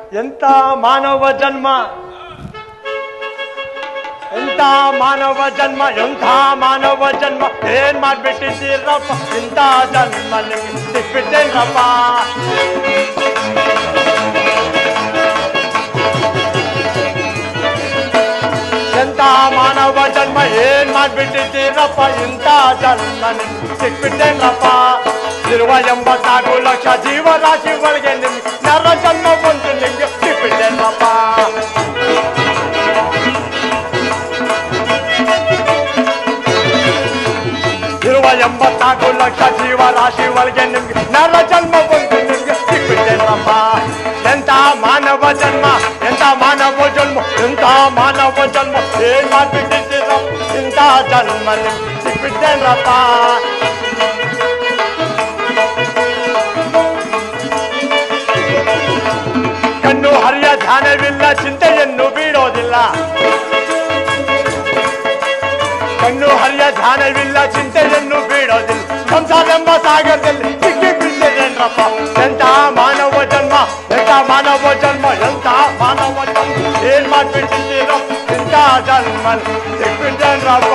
ಎಂತ ಮಾನವ ಜನ್ಮ ಎಂತ ಮಾನವ ಜನ್ಮ ಎಂಥ ಮಾನವ ಜನ್ಮ ಏನ್ ಮಾಡ್ಬಿಟ್ಟಿದ್ದೀರಪ್ಪ ಇಂಥ ಜನ್ಮ ನಿಮ್ಗೆ ಸಿಕ್ಬಿಟ್ಟೇನಪ್ಪ ಎಂತ ಮಾನವ ಜನ್ಮ ಏನ್ ಮಾಡ್ಬಿಟ್ಟಿದ್ದೀರಪ್ಪ ಇಂಥ ಜನ್ಮ ನಿಮ್ಗೆ ಸಿಕ್ಬಿಟ್ಟೇನಪ್ಪ ಇರುವ ಎಂಬತ್ನಾಲ್ಕು ಲಕ್ಷ ಜೀವರಾಶಿಗಳಿಗೆ ನಿಮ್ಗೆ ನರ ಜನ್ಮ ಬಂದು ನಿಮ್ಗೆ ಸಿಕ್ಬಿಟ್ಟೇನಪ್ಪ ಇರುವ ಎಂಬತ್ನಾಲ್ಕು ಲಕ್ಷ ಜೀವರಾಶಿ ಒಳಗೆ ನಿಮ್ಗೆ ನರ ಜನ್ಮ ಬಂದು ನಿಮ್ಗೆ ಸಿಕ್ಬಿಟ್ಟೇನಪ್ಪ ಎಂತ ಮಾನವ ಜನ್ಮ ಎಂತ ಮಾನವ ಜನ್ಮ ಎಂತ ಮಾನವ ಜನ್ಮ ಏನ್ ಮಾಡ್ಬಿಟ್ಟಿದ್ದೀರ ಇಂಥ ಜನ್ಮ ನಿಮ್ಗೆ ಸಿಕ್ಬಿಟ್ಟೇನಪ್ಪ ಕಣ್ಣು ಹರಿಯ ಧ್ಯಾನವಿಲ್ಲ ಚಿಂತೆಯನ್ನು ಬೀಳೋದಿಲ್ಲ ಕಣ್ಣು ಹರಿಯ ಧ್ಯಾನವಿಲ್ಲ ಚಿಂತೆಯನ್ನು ಬೀಳೋದಿಲ್ಲ ಸಂಸಾರೆಂಬ ಸಾಗರದಲ್ಲಿ ಸಿಕ್ಕಿ ಬಿಟ್ಟಿದ್ದೇನ್ರಪ್ಪ ಎಂತ ಮಾನವ ಜನ್ಮ ಎಂತ ಮಾನವ ಜನ್ಮ ಎಂತ ಮಾನವ ಜನ್ಮ ಏನ್ ಮಾಡ್ಬಿಟ್ಟಿದ್ದೀರೋ ಇಂಥ ಜನ್ಮ ಸಿಕ್ಬಿಟ್ಟೇನ್ರಪ್ಪ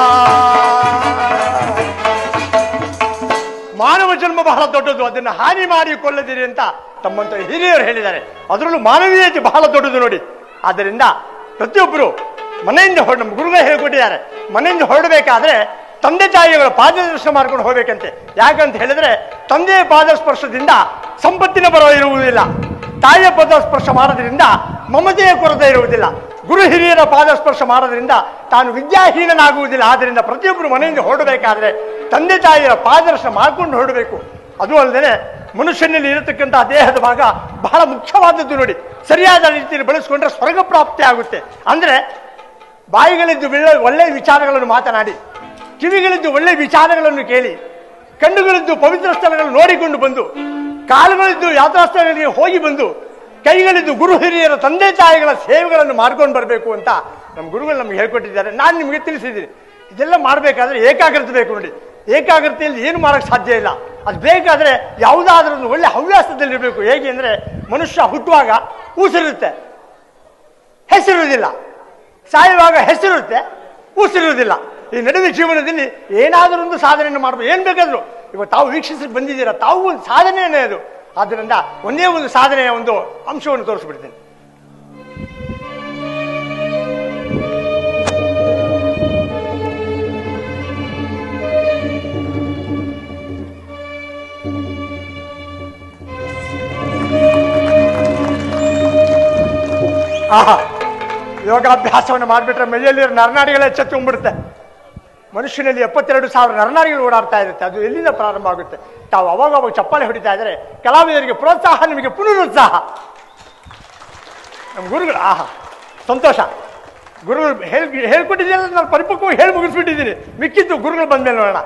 ಮಾನವ ಜನ್ಮ ಬಹಳ ದೊಡ್ಡದು ಅದನ್ನು ಹಾನಿ ಮಾಡಿ ಕೊಳ್ಳದಿರಿ ಅಂತ ತಮ್ಮಂತ ಹಿರಿಯರು ಹೇಳಿದ್ದಾರೆ ಅದರಲ್ಲೂ ಮಾನವೀಯತೆ ಬಹಳ ದೊಡ್ಡದು ನೋಡಿ ಆದ್ದರಿಂದ ಪ್ರತಿಯೊಬ್ಬರು ಮನೆಯಿಂದ ಹೊರ ನಮ್ಮ ಗುರುಗಳು ಹೇಳಿಕೊಟ್ಟಿದ್ದಾರೆ ಮನೆಯಿಂದ ಹೊರಡಬೇಕಾದ್ರೆ ತಂದೆ ತಾಯಿಗಳ ಪಾದದರ್ಶನ ಮಾಡ್ಕೊಂಡು ಹೋಗ್ಬೇಕಂತೆ ಯಾಕಂತ ಹೇಳಿದ್ರೆ ತಂದೆಯ ಪಾದಸ್ಪರ್ಶದಿಂದ ಸಂಪತ್ತಿನ ಬರೋ ಇರುವುದಿಲ್ಲ ತಾಯಿಯ ಪಾದಸ್ಪರ್ಶ ಮಾಡೋದ್ರಿಂದ ಮಮತೆಯ ಕೊರತೆ ಇರುವುದಿಲ್ಲ ಗುರು ಹಿರಿಯರ ಪಾದಸ್ಪರ್ಶ ಮಾಡೋದ್ರಿಂದ ತಾನು ವಿದ್ಯಾಹೀನನಾಗುವುದಿಲ್ಲ ಆದ್ದರಿಂದ ಪ್ರತಿಯೊಬ್ಬರು ಮನೆಯಿಂದ ಹೊರಡಬೇಕಾದ್ರೆ ತಂದೆ ತಾಯಿಯರ ಪಾದರ್ಶನ ಮಾಡ್ಕೊಂಡು ಹೊರಡಬೇಕು ಅದು ಅಲ್ಲದೆ ಮನುಷ್ಯನಲ್ಲಿ ಇರತಕ್ಕಂತಹ ದೇಹದ ಭಾಗ ಬಹಳ ಮುಖ್ಯವಾದದ್ದು ನೋಡಿ ಸರಿಯಾದ ರೀತಿಯಲ್ಲಿ ಬಳಸಿಕೊಂಡ್ರೆ ಸ್ವರ್ಗ ಪ್ರಾಪ್ತಿ ಆಗುತ್ತೆ ಅಂದ್ರೆ ಬಾಯಿಗಳಿದ್ದು ಒಳ್ಳೆ ಒಳ್ಳೆಯ ವಿಚಾರಗಳನ್ನು ಮಾತನಾಡಿ ಕಿವಿಗಳಿದ್ದು ಒಳ್ಳೆಯ ವಿಚಾರಗಳನ್ನು ಕೇಳಿ ಕಣ್ಣುಗಳಿದ್ದು ಪವಿತ್ರ ಸ್ಥಳಗಳನ್ನು ನೋಡಿಕೊಂಡು ಬಂದು ಕಾಲುಗಳಿದ್ದು ಯಾತ್ರಾ ಸ್ಥಳಗಳಿಗೆ ಹೋಗಿ ಬಂದು ಕೈಗಳಿದ್ದು ಗುರು ಹಿರಿಯರ ತಂದೆ ತಾಯಿಗಳ ಸೇವೆಗಳನ್ನು ಮಾಡ್ಕೊಂಡು ಬರಬೇಕು ಅಂತ ನಮ್ಮ ಗುರುಗಳು ನಮ್ಗೆ ಹೇಳ್ಕೊಟ್ಟಿದ್ದಾರೆ ನಾನು ನಿಮಗೆ ತಿಳಿಸಿದ್ದೀನಿ ಇದೆಲ್ಲ ಮಾಡಬೇಕಾದ್ರೆ ಏಕಾಗ್ರತೆ ಬೇಕು ನೋಡಿ ಏಕಾಗ್ರತೆಯಲ್ಲಿ ಏನು ಮಾಡೋಕ್ಕೆ ಸಾಧ್ಯ ಇಲ್ಲ ಅದು ಬೇಕಾದ್ರೆ ಯಾವುದಾದ್ರೂ ಒಂದು ಒಳ್ಳೆ ಹವ್ಯಾಸದಲ್ಲಿರಬೇಕು ಹೇಗೆ ಅಂದರೆ ಮನುಷ್ಯ ಹುಟ್ಟುವಾಗ ಉಸಿರುತ್ತೆ ಹೆಸರಿರುವುದಿಲ್ಲ ಸಾಯುವಾಗ ಹೆಸರಿರುತ್ತೆ ಉಸಿರಿರುವುದಿಲ್ಲ ಈ ನಡುವೆ ಜೀವನದಲ್ಲಿ ಏನಾದರೂ ಒಂದು ಸಾಧನೆಯನ್ನು ಮಾಡಬೇಕು ಏನು ಬೇಕಾದರೂ ಇವಾಗ ತಾವು ವೀಕ್ಷಿಸಿ ಬಂದಿದ್ದೀರಾ ತಾವು ಒಂದು ಸಾಧನೆಯೇ ಅದು ಆದ್ದರಿಂದ ಒಂದೇ ಒಂದು ಸಾಧನೆಯ ಒಂದು ಅಂಶವನ್ನು ತೋರಿಸ್ಬಿಡ್ತೀನಿ ಆಹಾ ಯೋಗಾಭ್ಯಾಸವನ್ನು ಮಾಡಿಬಿಟ್ರೆ ಮೈಯಲ್ಲಿರೋ ನರನಾಡಿಗಳೇ ಎಚ್ಚೆತ್ತುಕೊಂಡ್ಬಿಡುತ್ತೆ ಮನುಷ್ಯನಲ್ಲಿ ಎಪ್ಪತ್ತೆರಡು ಸಾವಿರ ನರನಾಡಿಗಳು ಓಡಾಡ್ತಾ ಇರುತ್ತೆ ಅದು ಎಲ್ಲಿಂದ ಪ್ರಾರಂಭ ಆಗುತ್ತೆ ತಾವು ಅವಾಗ ಅವಾಗ ಚಪ್ಪಾಳೆ ಹೊಡಿತಾ ಇದ್ದಾರೆ ಕಲಾವಿದರಿಗೆ ಪ್ರೋತ್ಸಾಹ ನಿಮಗೆ ಪುನರುತ್ಸಾಹ ನಮ್ಮ ಗುರುಗಳು ಆಹಾ ಸಂತೋಷ ಗುರುಗಳು ಹೇಳಿ ಹೇಳ್ಕೊಟ್ಟಿದ್ದೀರ ನಾನು ಪರಿಪಕ್ವವಾಗಿ ಹೇಳಿ ಮುಗಿಸ್ಬಿಟ್ಟಿದ್ದೀನಿ ಮಿಕ್ಕಿದ್ದು ಗುರುಗಳು ಬಂದ್ಮೇಲೆ ನೋಡೋಣ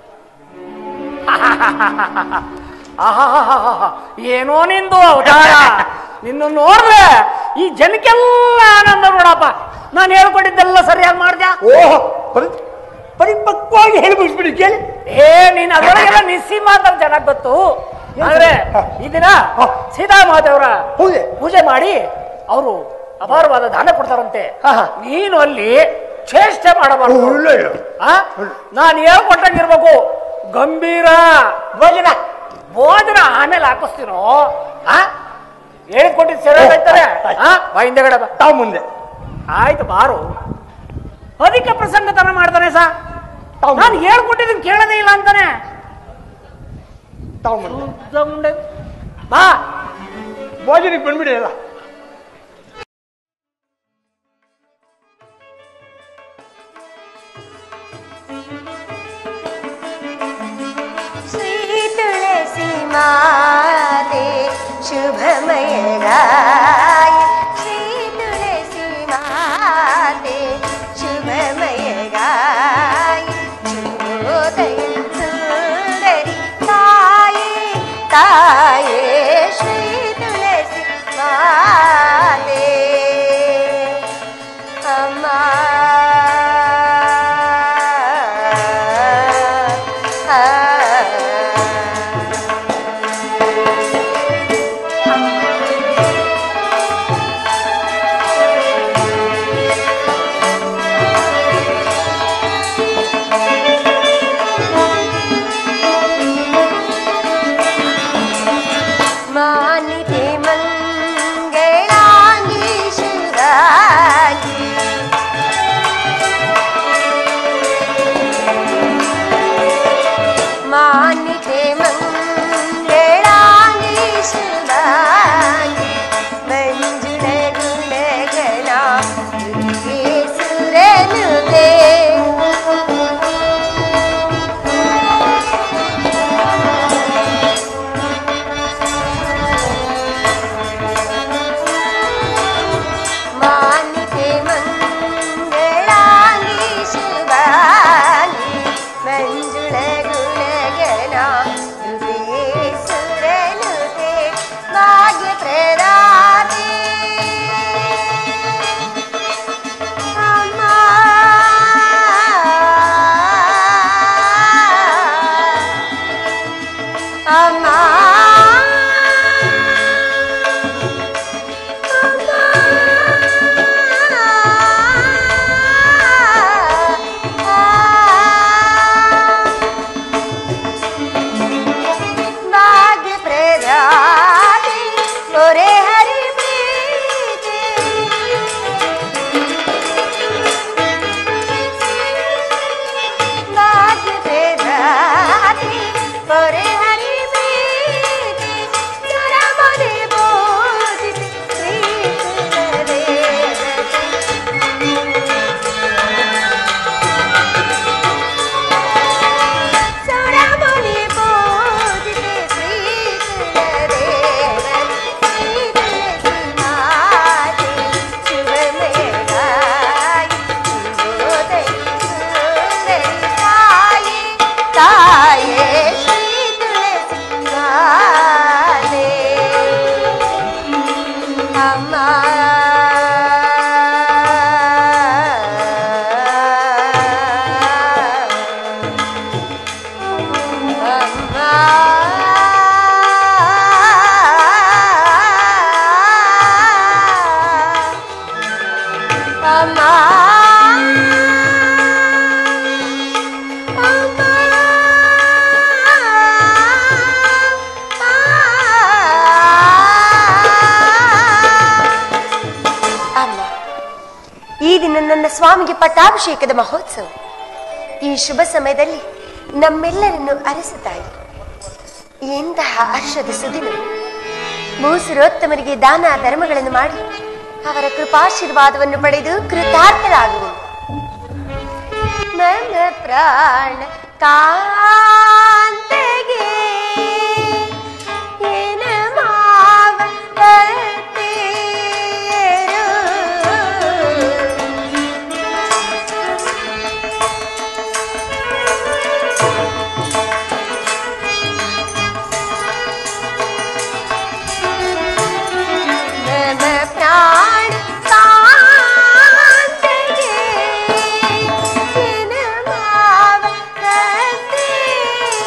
ಆಹಾಹಾಹಾಹಾ. ಏನೋ ನಿಂದು ಅವತಾರ ನಿನ್ನ ನೋಡ್ರೆ ಈ ಜನಕ್ಕೆಲ್ಲ ಆನಂದ ನೋಡಪ್ಪ ನಾನು ಹೇಳ್ಕೊಟ್ಟಿದ್ದೆಲ್ಲ ಸರಿಯಾಗಿ ಮಾಡ್ದ್ಯಾ ಓಹ್ ಪರಿ ಪರಿಪಕ್ವವಾಗಿ ಹೇಳಿ ಮುಗಿಸ್ಬಿಡಿ ಕೇಳಿ ಏ ನೀನ್ ಅದರೊಳಗೆಲ್ಲ ನಿಸ್ಸಿ ಮಾತಾಡ್ ಚೆನ್ನಾಗ್ ಗೊತ್ತು ಆದ್ರೆ ಈ ದಿನ ಸೀತಾಮಾತೆಯವರ ಹೌದೇ ಪೂಜೆ ಮಾಡಿ ಅವರು ಅಪಾರವಾದ ದಾನ ಕೊಡ್ತಾರಂತೆ ಹಾ, ಹಾ. ನೀನು ಅಲ್ಲಿ ಚೇಷ್ಟೆ ಮಾಡಬಾರ್ದು ಒಳ್ಳೆ ಆ? ನಾನು ಹೇಳ್ಕೊಟ್ಟಂಗಿರ್ಬೇಕು ಗಂಭೀರ ಭೋಜನ ಭೋಜನ ಆಮೇಲೆ ಹಾಕಿಸ್ತೀನೋ ಆ ಹೇಳ್ಕೊಟ್ಟಿದ್ ಸರಿ ಆಯ್ತಾರೆ ಆ ಬಾಯಿಂದ ಕಡೆ ಬಾ ತಾವು ಮುಂದೆ ಆಯ್ತು ಬಾರು ಅಧಿಕ ಪ್ರಸಂಗತನ ಮಾಡ್ತಾನೆ ಸಾ ತಾವು ನಾನು ಹೇಳ್ಕೊಟ್ಟಿದ್ದನ್ ಕೇಳದೇ ಇಲ್ಲ ಅಂತಾನೆ ತಾವು ಮುಂದೆ ಉದ್ದ ಮುಂಡೆ. ಬಾ ಭೋಜನಕ್ಕೆ ಬಂದ್ಬಿಡಿ ಎಲ್ಲ श्री तुलसी माते शुभमय गाय श्री तुलसी माते शुभमय गाय शुभोदय सुंदरी ताये ताये श्री तुलसी माते अम्मा ಆ ಮಾನಿಕೆ ಮಂಗಳಾಂಗಿ ಶಿವಾಂಗಿ ಮಾನಿಕೆ ಮಂಗಳಾಂಗಿ ಶಿವಾಂಗಿ ಮಂಜುಳ ಗುಣಗಣ ಸುರನುತೆ ಮಾನಿಕೆ ಮಂಗಳಾಂಗಿ ಶಿವಾಂಗಿ ಮಂಜುಳ ಗುಣಗಣ ಹೃದಯೇ ಸುರನುತೆ ಭಾಗ್ಯ ಪ್ರದಾತೆ ಅಮ್ಮ ಅಮ್ಮ ಭಾಗ್ಯ ಪ್ರದಾತೆ ಒರೆ ಹರಿ ಪ್ರೀತಿ ಭಾಗ್ಯ ಪ್ರದಾತೆ ಒರೆ ಹರಿ ಪ್ರೀತಿ ಸುರಮನೆ ಬೋಧಿಸಿ ಶ್ರೀ ಸುರಮುನಿ ಪೂಜಿತೆ ಶ್ರೀ ಮಾತೆ ಶುಭಮಯಗಾಯಿ ಶುಭೋದಯಿ ಸುಂದರಿ ತಾಯಿ ತಾಯೇ ಶ್ರೀ ತುಳಸಿ ಮಾತೆ ಅಮ್ಮ ಅಮ್ಮ ಈ ದಿನ ನನ್ನ ಸ್ವಾಮಿಗೆ ಪಟ್ಟಾಭಿಷೇಕದ ಮಹೋತ್ಸವ ಈ ಶುಭ ಸಮಯದಲ್ಲಿ ನಮ್ಮೆಲ್ಲರನ್ನು ಅರಸುತ್ತಾಯಿ ಎಂತಹ ಹರ್ಷದ ಸುದಿನ ಭೂಸುರೋತ್ತಮರಿಗೆ ದಾನ ಧರ್ಮಗಳನ್ನು ಮಾಡಿ ಅವರ ಕೃಪಾಶೀರ್ವಾದವನ್ನು ಪಡೆದು ಕೃತಾರ್ಥರಾಗುವುದು ನನ್ನ ಪ್ರಾಣ ಕಾಂತೆಗೆ ಏನ ಮಾವ ನನ್ನ ಪ್ರಾಣ ಕಾಂತೆಗೆ ಏನ ಮಾವ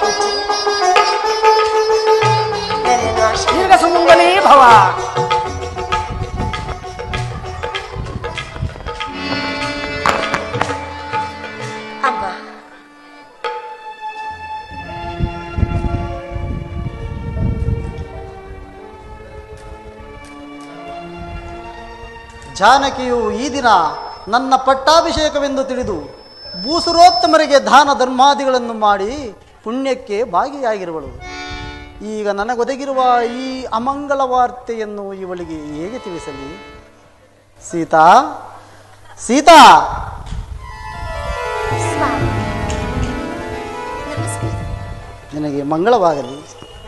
ನನ್ನನ್ನು ಆಶೀರ್ವದಿಸು. ದೀರ್ಘ ಸುಮಂಗಲೇ ಭವ ಅಮ್ಮ ಜಾನಕಿಯು ಈ ದಿನ ನನ್ನ ಪಟ್ಟಾಭಿಷೇಕವೆಂದು ತಿಳಿದು ಭೂಸುರೋತ್ತಮರಿಗೆ ದಾನ ಧರ್ಮಾದಿಗಳನ್ನು ಮಾಡಿ ಪುಣ್ಯಕ್ಕೆ ಭಾಗಿಯಾಗಿರುವಳು ಈಗ ನನಗೊದಗಿರುವ ಈ ಅಮಂಗಳ ವಾರ್ತೆಯನ್ನು ಇವಳಿಗೆ ಹೇಗೆ ತಿಳಿಸಲಿ ಸೀತಾ ಸೀತಾ ಸ್ವಾಮಿ ನಮಸ್ಕಾರ ನಿನಗೆ ಮಂಗಳವಾಗಲಿ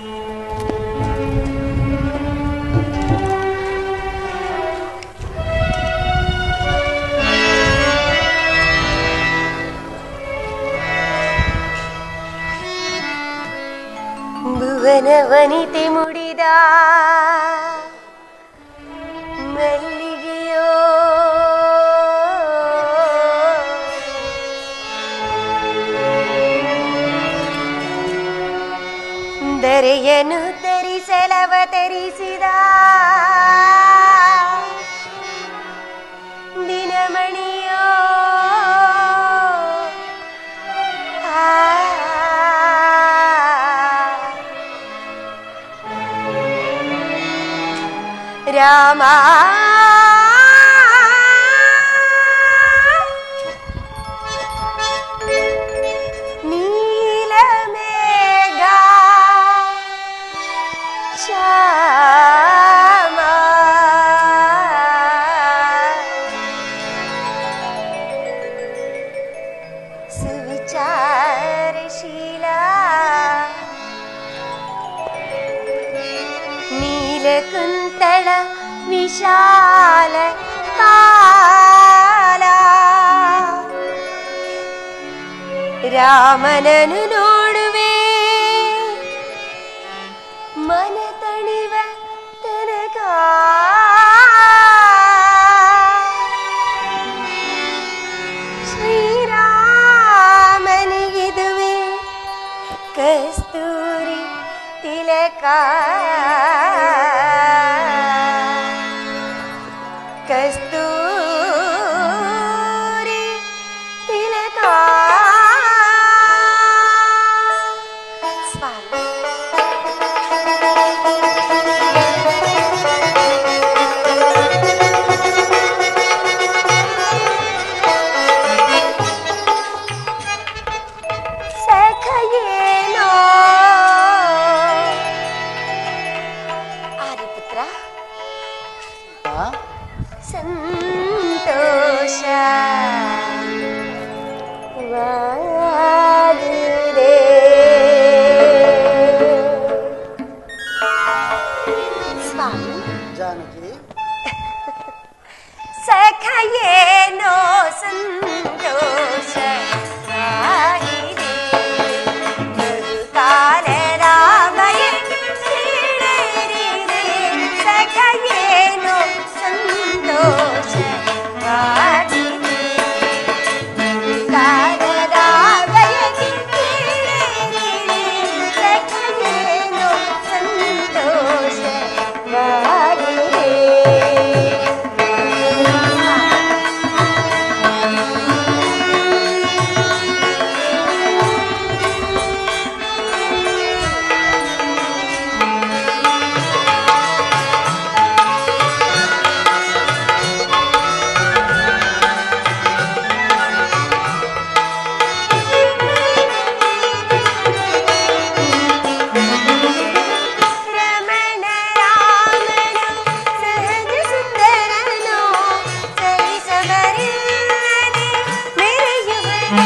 ಭುವನ ವನಿತೆ ಮುಡಿದ ಮಲ್ಲಿಗೆಯೋ ದರೆಯನು ತರಿಸಲವತರಿಸಿದ ದಿನಮಣಿಯೋ ರಾಮ ನೀಲಮೇಘ ಶ್ಯಾಮ ಸುವಿಚಾರಶೀಲ ನೀಲಕುಂತಳ ವಿಶಾಲ ಕಾಲ ರಾಮನನು ನೋಡುವೆ ಮನ ತಣಿವ ತನಕ ಶ್ರೀರಾಮನಿಗಿದುವೆ ಕಸ್ತೂರಿ ತಿಲಕ ಕಸ್ತೂರಿ ತಿಲಕ ಸ್ವಾಮಿ ಸಖಯೇನೋ ಆರ್ಯಪುತ್ರ ಆ? ಸಂತೋಷ ವಾಗಿದೆ. ಸ್ವಾಮಿ ಜಾನಕಿ ಸಖಯೇನೋ ಸಂತೋಷ ವಾಗಿದೆ. ಮರುಕಾಲದ ಬಯಕೆಯೇರಿದೆ. ಸಖಯೇನೋ ಸಂತೋಷ ವಾಗಿದೆ. ಮರುಕಾಲದ ಬಯಕೆಯೇರಿದೆ. ಸಖಯೇನೋ ಸಂತೋಷ ವಾಗಿದೆ. ರಮಣ ರಾಮನು ಸಹಜ ಸುಂದರನು ಸರಿಸಬರಿಲ್ಲದೆ ಮೆರೆಯುವನು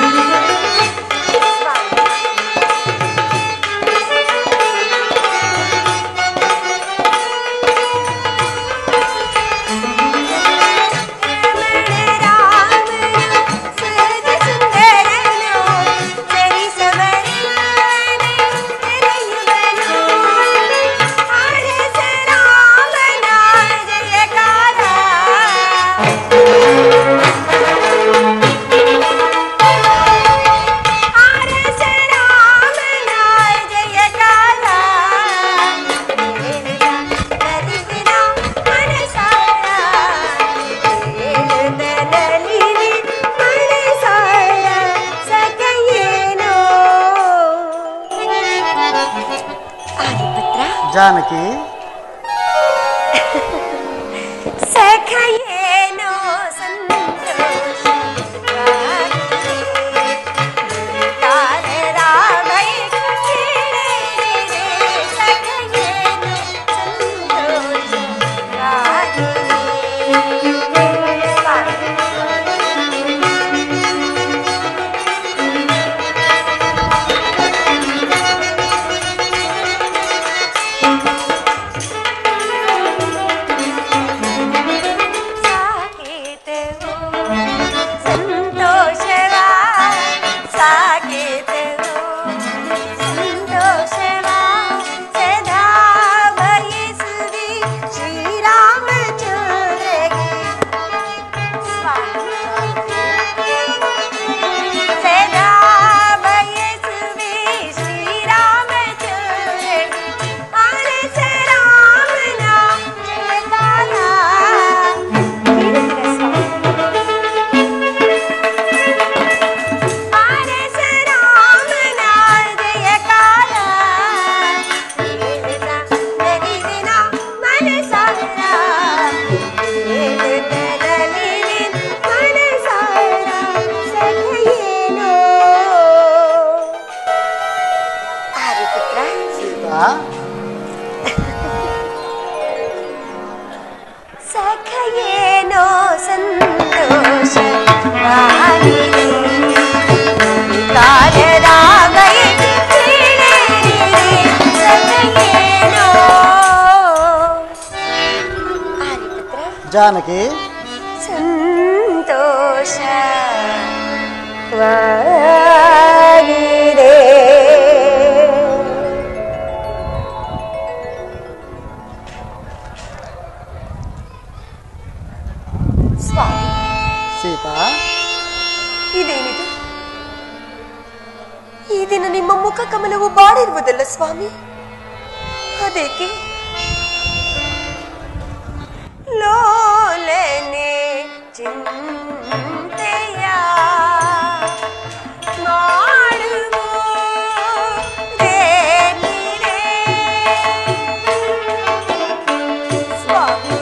ರಮಣ ರಾಮನು ಸಹಜ ಸುಂದರನು ಸರಿಸಬರಿಲ್ಲದೆ ಮೆರೆಯುವನು ಅರಸ ರಾಮನ ಜಯಕಾರ ಜಾನಕಿ ಸಖಯೇನೋ ಸಂತೋಷ ತಾರರಾಮೈ ಕೇಳಿರೆ ಸಖಯೇನೋ ಸಂತೋಷ ಸಾಕೇತವು ಸಂತೋಷವ ಸಾಕೇತವು ಸಂತೋಷವ ಸದಾ ಬಯಸುವಿ ಶ್ರೀರಾಮಚಂದ್ರಗೆ ಸದಾ ಬಯಸುವಿ ಶ್ರೀರಾಮಚಂದ್ರಗೆ ಅರಸ ರಾಮನ ಜಯಕಾರ ಅರಸ ರಾಮನ ಜಯಕಾರ ನರಿವಿನ ಮನಸಾರ ಮನಸಾರ ಸಖಿಯೇನೋ ಹರಿಪುತ್ರ ಸೀತಾ ಸಖಯೇನೋ ಸಂತೋಷ ಕಾಲರಾಮಯ ಸಖಯೇನೋ ಹರಿಪುತ್ರ ಜಾನಕಿ ಸಂತೋಷ ವಾಗಿದೆ ಸ್ವಾಮಿ ಸೀತಾ ಇದೇನಿದು ಈ ದಿನ ನಿಮ್ಮ ಮುಖ ಕಮಲವು ಬಾಡಿರುವುದಲ್ಲ ಸ್ವಾಮಿ ಅದೇಕೆ ಲೋಲನೆ ಚಿಂತೆಯ ಮಾಡುವುದೇನಿದೆ? ಸ್ವಾಮಿ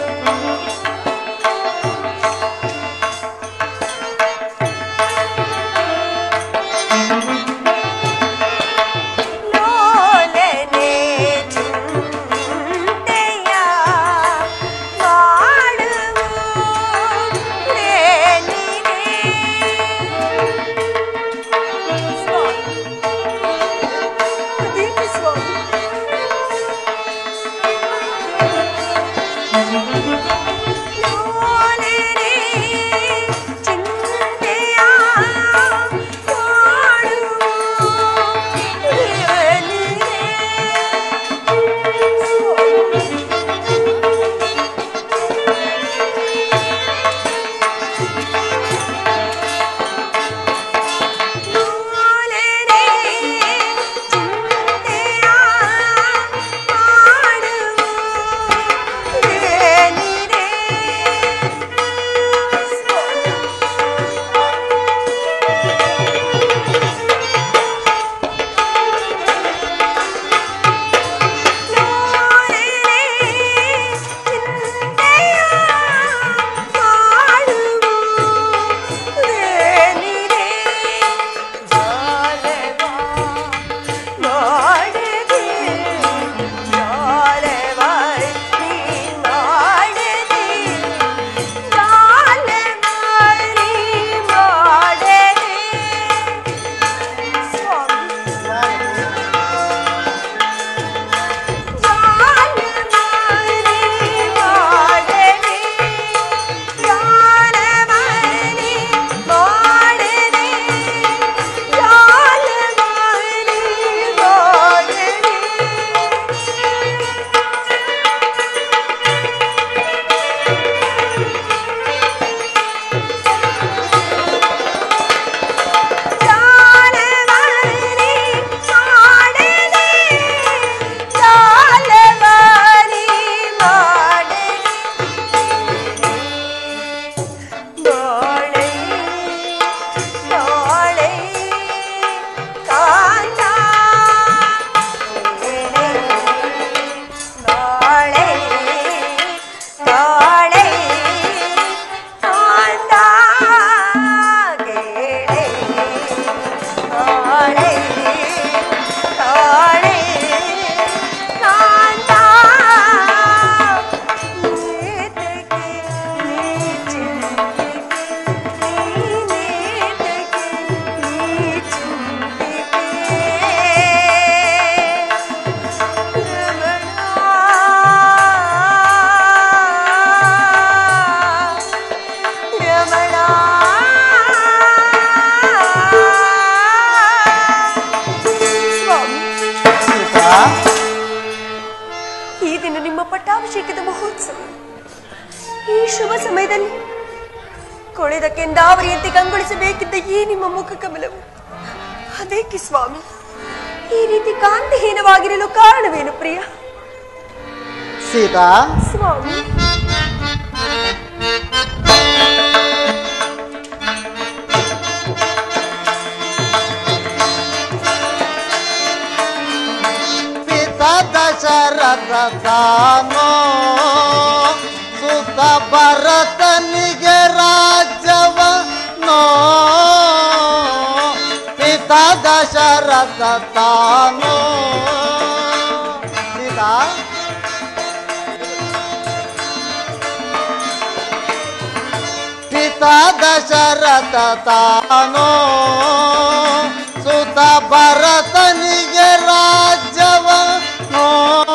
ಲೋಲನೆ ಚಿಂತೆಯ ಮಾಡುವುದೇನಿದೆ? ಪಟ್ಟಾಭಿಷೇಕದ ಮಹೋತ್ಸವ ಈ ಶುಭ ಸಮಯದಲ್ಲಿ ಕೊಳೆದ ಕೆಂದಾವರಿಯಂತೆ ಕಂಗೊಳಿಸಬೇಕಿದ್ದ ಈ ನಿಮ್ಮ ಮುಖ ಕಮಲವು ಅದೇಕೆ ಸ್ವಾಮಿ ಈ ರೀತಿ ಕಾಂತಿಹೀನವಾಗಿರಲು ಕಾರಣವೇನು ಪ್ರಿಯ ಸೀತಾ ಸ್ವಾಮಿ ಪಿತ ದಶರಥ ತಾನೋ ಸುತ ಭರತನಿಗೆ ರಾಜ್ಯವನೋ ಪಿತ ದಶರಥ ತಾನೋ ಸೀತಾ ಪಿತ ದಶರಥ ತಾನೋ ಸುತ ಭರತನಿಗೆ ರಾಜ್ಯವನೋ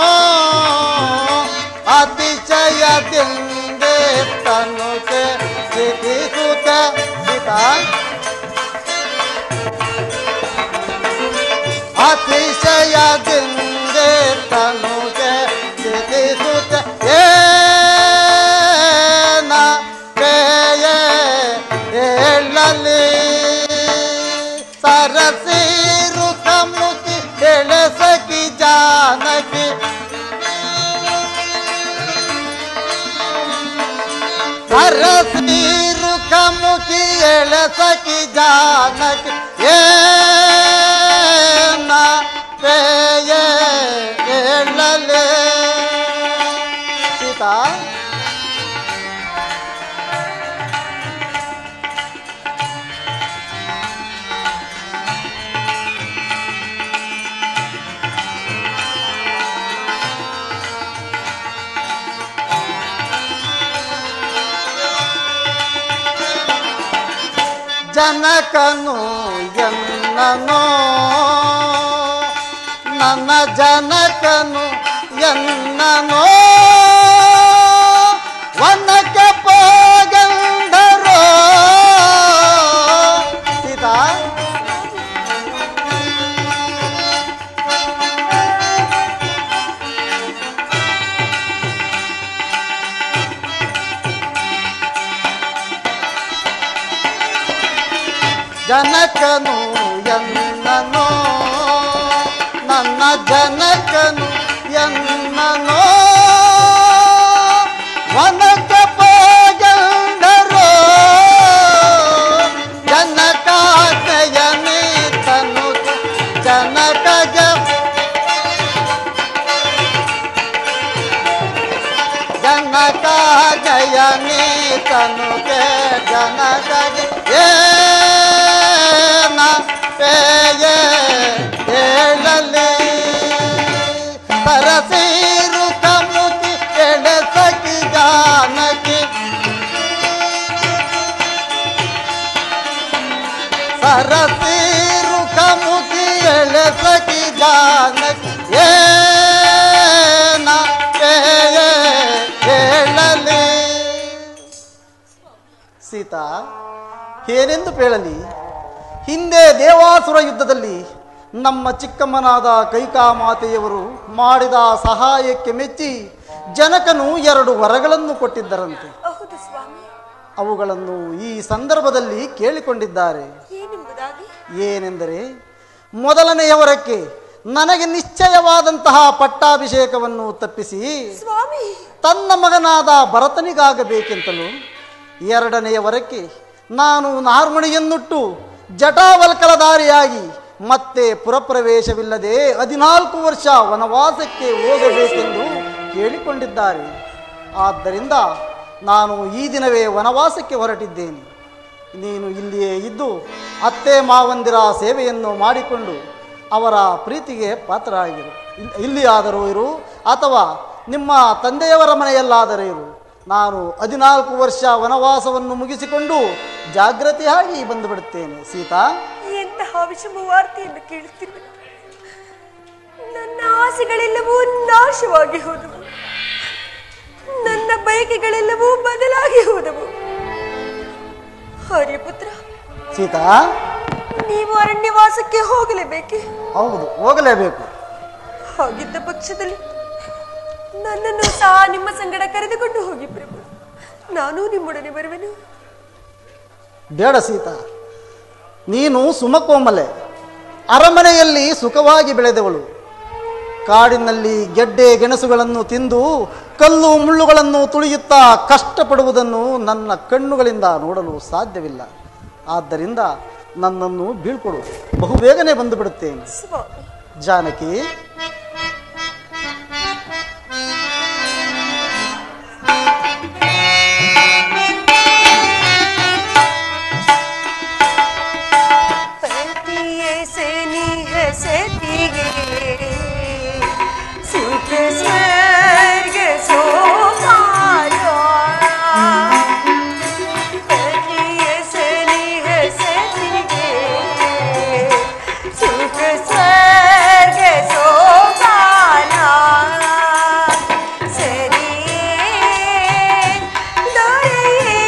ಅತಿಶಯದಿಂದೆ ತನುಗೆ ಸಿದ್ಧಿಸುತ್ತ ಸೀತಾ ಅತಿಶಯದಿಂದೆ ತನುಗೆ ಸಿದ್ಧಿಸುತ್ತ ಏನ ಬೇಯ ಹೇಳಲಿ ಸರಸೀರು ಕಮುಕಿ ಎಳೆಸಕಿ ಜಾನಕಿ ಸರಸೀರು ಕಮುಕಿ ಎಳೆಸಕಿ ಜಾನಕಿ ಏನ ಬೇಯ ಹೇಳಲಿ ಸೀತಾ ಜನಕನು ಎನ್ನನೋ ನನ್ನ ಜನಕನು ಎನ್ನನೋ ವನಕ್ಕೆ ಪೋಗಂಧರೋ ಸೀತಾ ಜನಕನು ಎನ್ನನೋ ನನ್ನ ಜನಕನು ಎನ್ನನೋ ವನಕ ಪೋಗಂಧರೋ ಜನಕಾಜಯನಿ ತನು ಜನಕಜ ಜನಕ ಜಯನಿ ತನುಗೆ ಜನಕ ಏನ ಪೇಯ ಹೇಳಲಿ ಸರಸೀರು ಕಮುಕಿ ಎಳೆಸಕಿ ಜಾನಕಿ ಸರಸೀರು ಕಮುಕಿ ಎಳೆಸಕಿ ಜಾನಕಿ ಏನ ಪೇಯ ಹೇಳಲಿ ಸೀತಾ ಏನೆಂದು ಹೇಳಲಿ ಹಿಂದೆ ದೇವಾಸುರ ಯುದ್ಧದಲ್ಲಿ ನಮ್ಮ ಚಿಕ್ಕಮ್ಮನಾದ ಕೈಕಾಮಾತೆಯವರು ಮಾಡಿದ ಸಹಾಯಕ್ಕೆ ಮೆಚ್ಚಿ ಜನಕನು ಎರಡು ವರಗಳನ್ನು ಕೊಟ್ಟಿದ್ದರಂತೆ ಹೌದು ಸ್ವಾಮಿ ಅವುಗಳನ್ನು ಈ ಸಂದರ್ಭದಲ್ಲಿ ಕೇಳಿಕೊಂಡಿದ್ದಾರೆ ಏನೆಂಬುದಾಗಿ ಏನೆಂದರೆ ಮೊದಲನೆಯ ವರಕ್ಕೆ ನನಗೆ ನಿಶ್ಚಯವಾದಂತಹ ಪಟ್ಟಾಭಿಷೇಕವನ್ನು ತಪ್ಪಿಸಿ ಸ್ವಾಮಿ ತನ್ನ ಮಗನಾದ ಭರತನಿಗಾಗಬೇಕೆಂತಲೂ ಎರಡನೆಯ ವರಕ್ಕೆ ನಾನು ನಾರ್ಮಣಿಯನ್ನುಟ್ಟು ಜಟಾವಲ್ಕಲಧಾರಿಯಾಗಿ ಮತ್ತೆ ಪುರಪ್ರವೇಶವಿಲ್ಲದೆ ಹದಿನಾಲ್ಕು ವರ್ಷ ವನವಾಸಕ್ಕೆ ಹೋಗಬೇಕೆಂದು ಕೇಳಿಕೊಂಡಿದ್ದಾರೆ ಆದ್ದರಿಂದ ನಾನು ಈ ದಿನವೇ ವನವಾಸಕ್ಕೆ ಹೊರಟಿದ್ದೇನೆ ನೀನು ಇಲ್ಲಿಯೇ ಇದ್ದು ಅತ್ತೆ ಮಾವಂದಿರ ಸೇವೆಯನ್ನು ಮಾಡಿಕೊಂಡು ಅವರ ಪ್ರೀತಿಗೆ ಪಾತ್ರರಾಗಿರು ಇಲ್- ಇಲ್ಲಿಯಾದರೂ ಇರು ಅಥವಾ ನಿಮ್ಮ ತಂದೆಯವರ ಮನೆಯಲ್ಲಾದರೂ ಇರು ನಾನು ಹದಿನಾಲ್ಕು ವರ್ಷ ವನವಾಸವನ್ನು ಮುಗಿಸಿಕೊಂಡು ಜಾಗೃತಿಯಾಗಿ ಬಂದು ಬಿಡುತ್ತೇನೆ ಸೀತಾ ಎಂತಹ ವಿಷಮ ವಾರ್ತೆಯನ್ನು ಕೇಳುತ್ತಿರುವೆ ನನ್ನ ಆಸೆಗಳೆಲ್ಲವೂ ನಾಶವಾಗಿ ಹೋದವು ನನ್ನ ಬಯಕೆಗಳೆಲ್ಲವೂ ಬದಲಾಗಿ ಹೋದವು ಹರಿಪುತ್ರ ಸೀತಾ ನೀವು ಅರಣ್ಯವಾಸಕ್ಕೆ ಹೋಗಲೇಬೇಕೆ ಹೌದು ಹೋಗಲೇಬೇಕು ಹಾಗಿದ್ದ ಪಕ್ಷದಲ್ಲಿ ನನ್ನನ್ನು ಸಹ ನಿಮ್ಮ ಸಂಗಡ ಕರೆದುಕೊಂಡು ಹೋಗಿ ಪ್ರಭು ನಾನು ನಿಮ್ಮೊಡನೆ ಬರುವೆನು ಬೇಡ ಸೀತಾ ನೀನು ಸುಮಕೋಮಲೆ ಅರಮನೆಯಲ್ಲಿ ಸುಖವಾಗಿ ಬೆಳೆದವಳು ಕಾಡಿನಲ್ಲಿ ಗೆಡ್ಡೆ ಗೆಣಸುಗಳನ್ನು ತಿಂದು ಕಲ್ಲು ಮುಳ್ಳುಗಳನ್ನು ತುಳಿಯುತ್ತಾ ಕಷ್ಟಪಡುವುದನ್ನು ನನ್ನ ಕಣ್ಣುಗಳಿಂದ ನೋಡಲು ಸಾಧ್ಯವಿಲ್ಲ ಆದ್ದರಿಂದ ನನ್ನನ್ನು ಬೀಳ್ಕೊಡು ಬಹುಬೇಗನೆ ಬಂದು ಬಿಡುತ್ತೇನೆ ಸ್ವಾಮಿ ಜಾನಕಿ ಪತಿಯೇ ಸ್ನೇಹ ಸತಿಗೆ ಸುಖ ಸ್ವರ್ಗ ಸೋಮಾರ ಪತಿಯೇ ಸ್ನೇಹ ಸತಿಗೆ ಸುಖ ಸ್ವರ್ಗ ಸೋಮಾರ ಸರಿಯೇ ದೊರೆಯೇ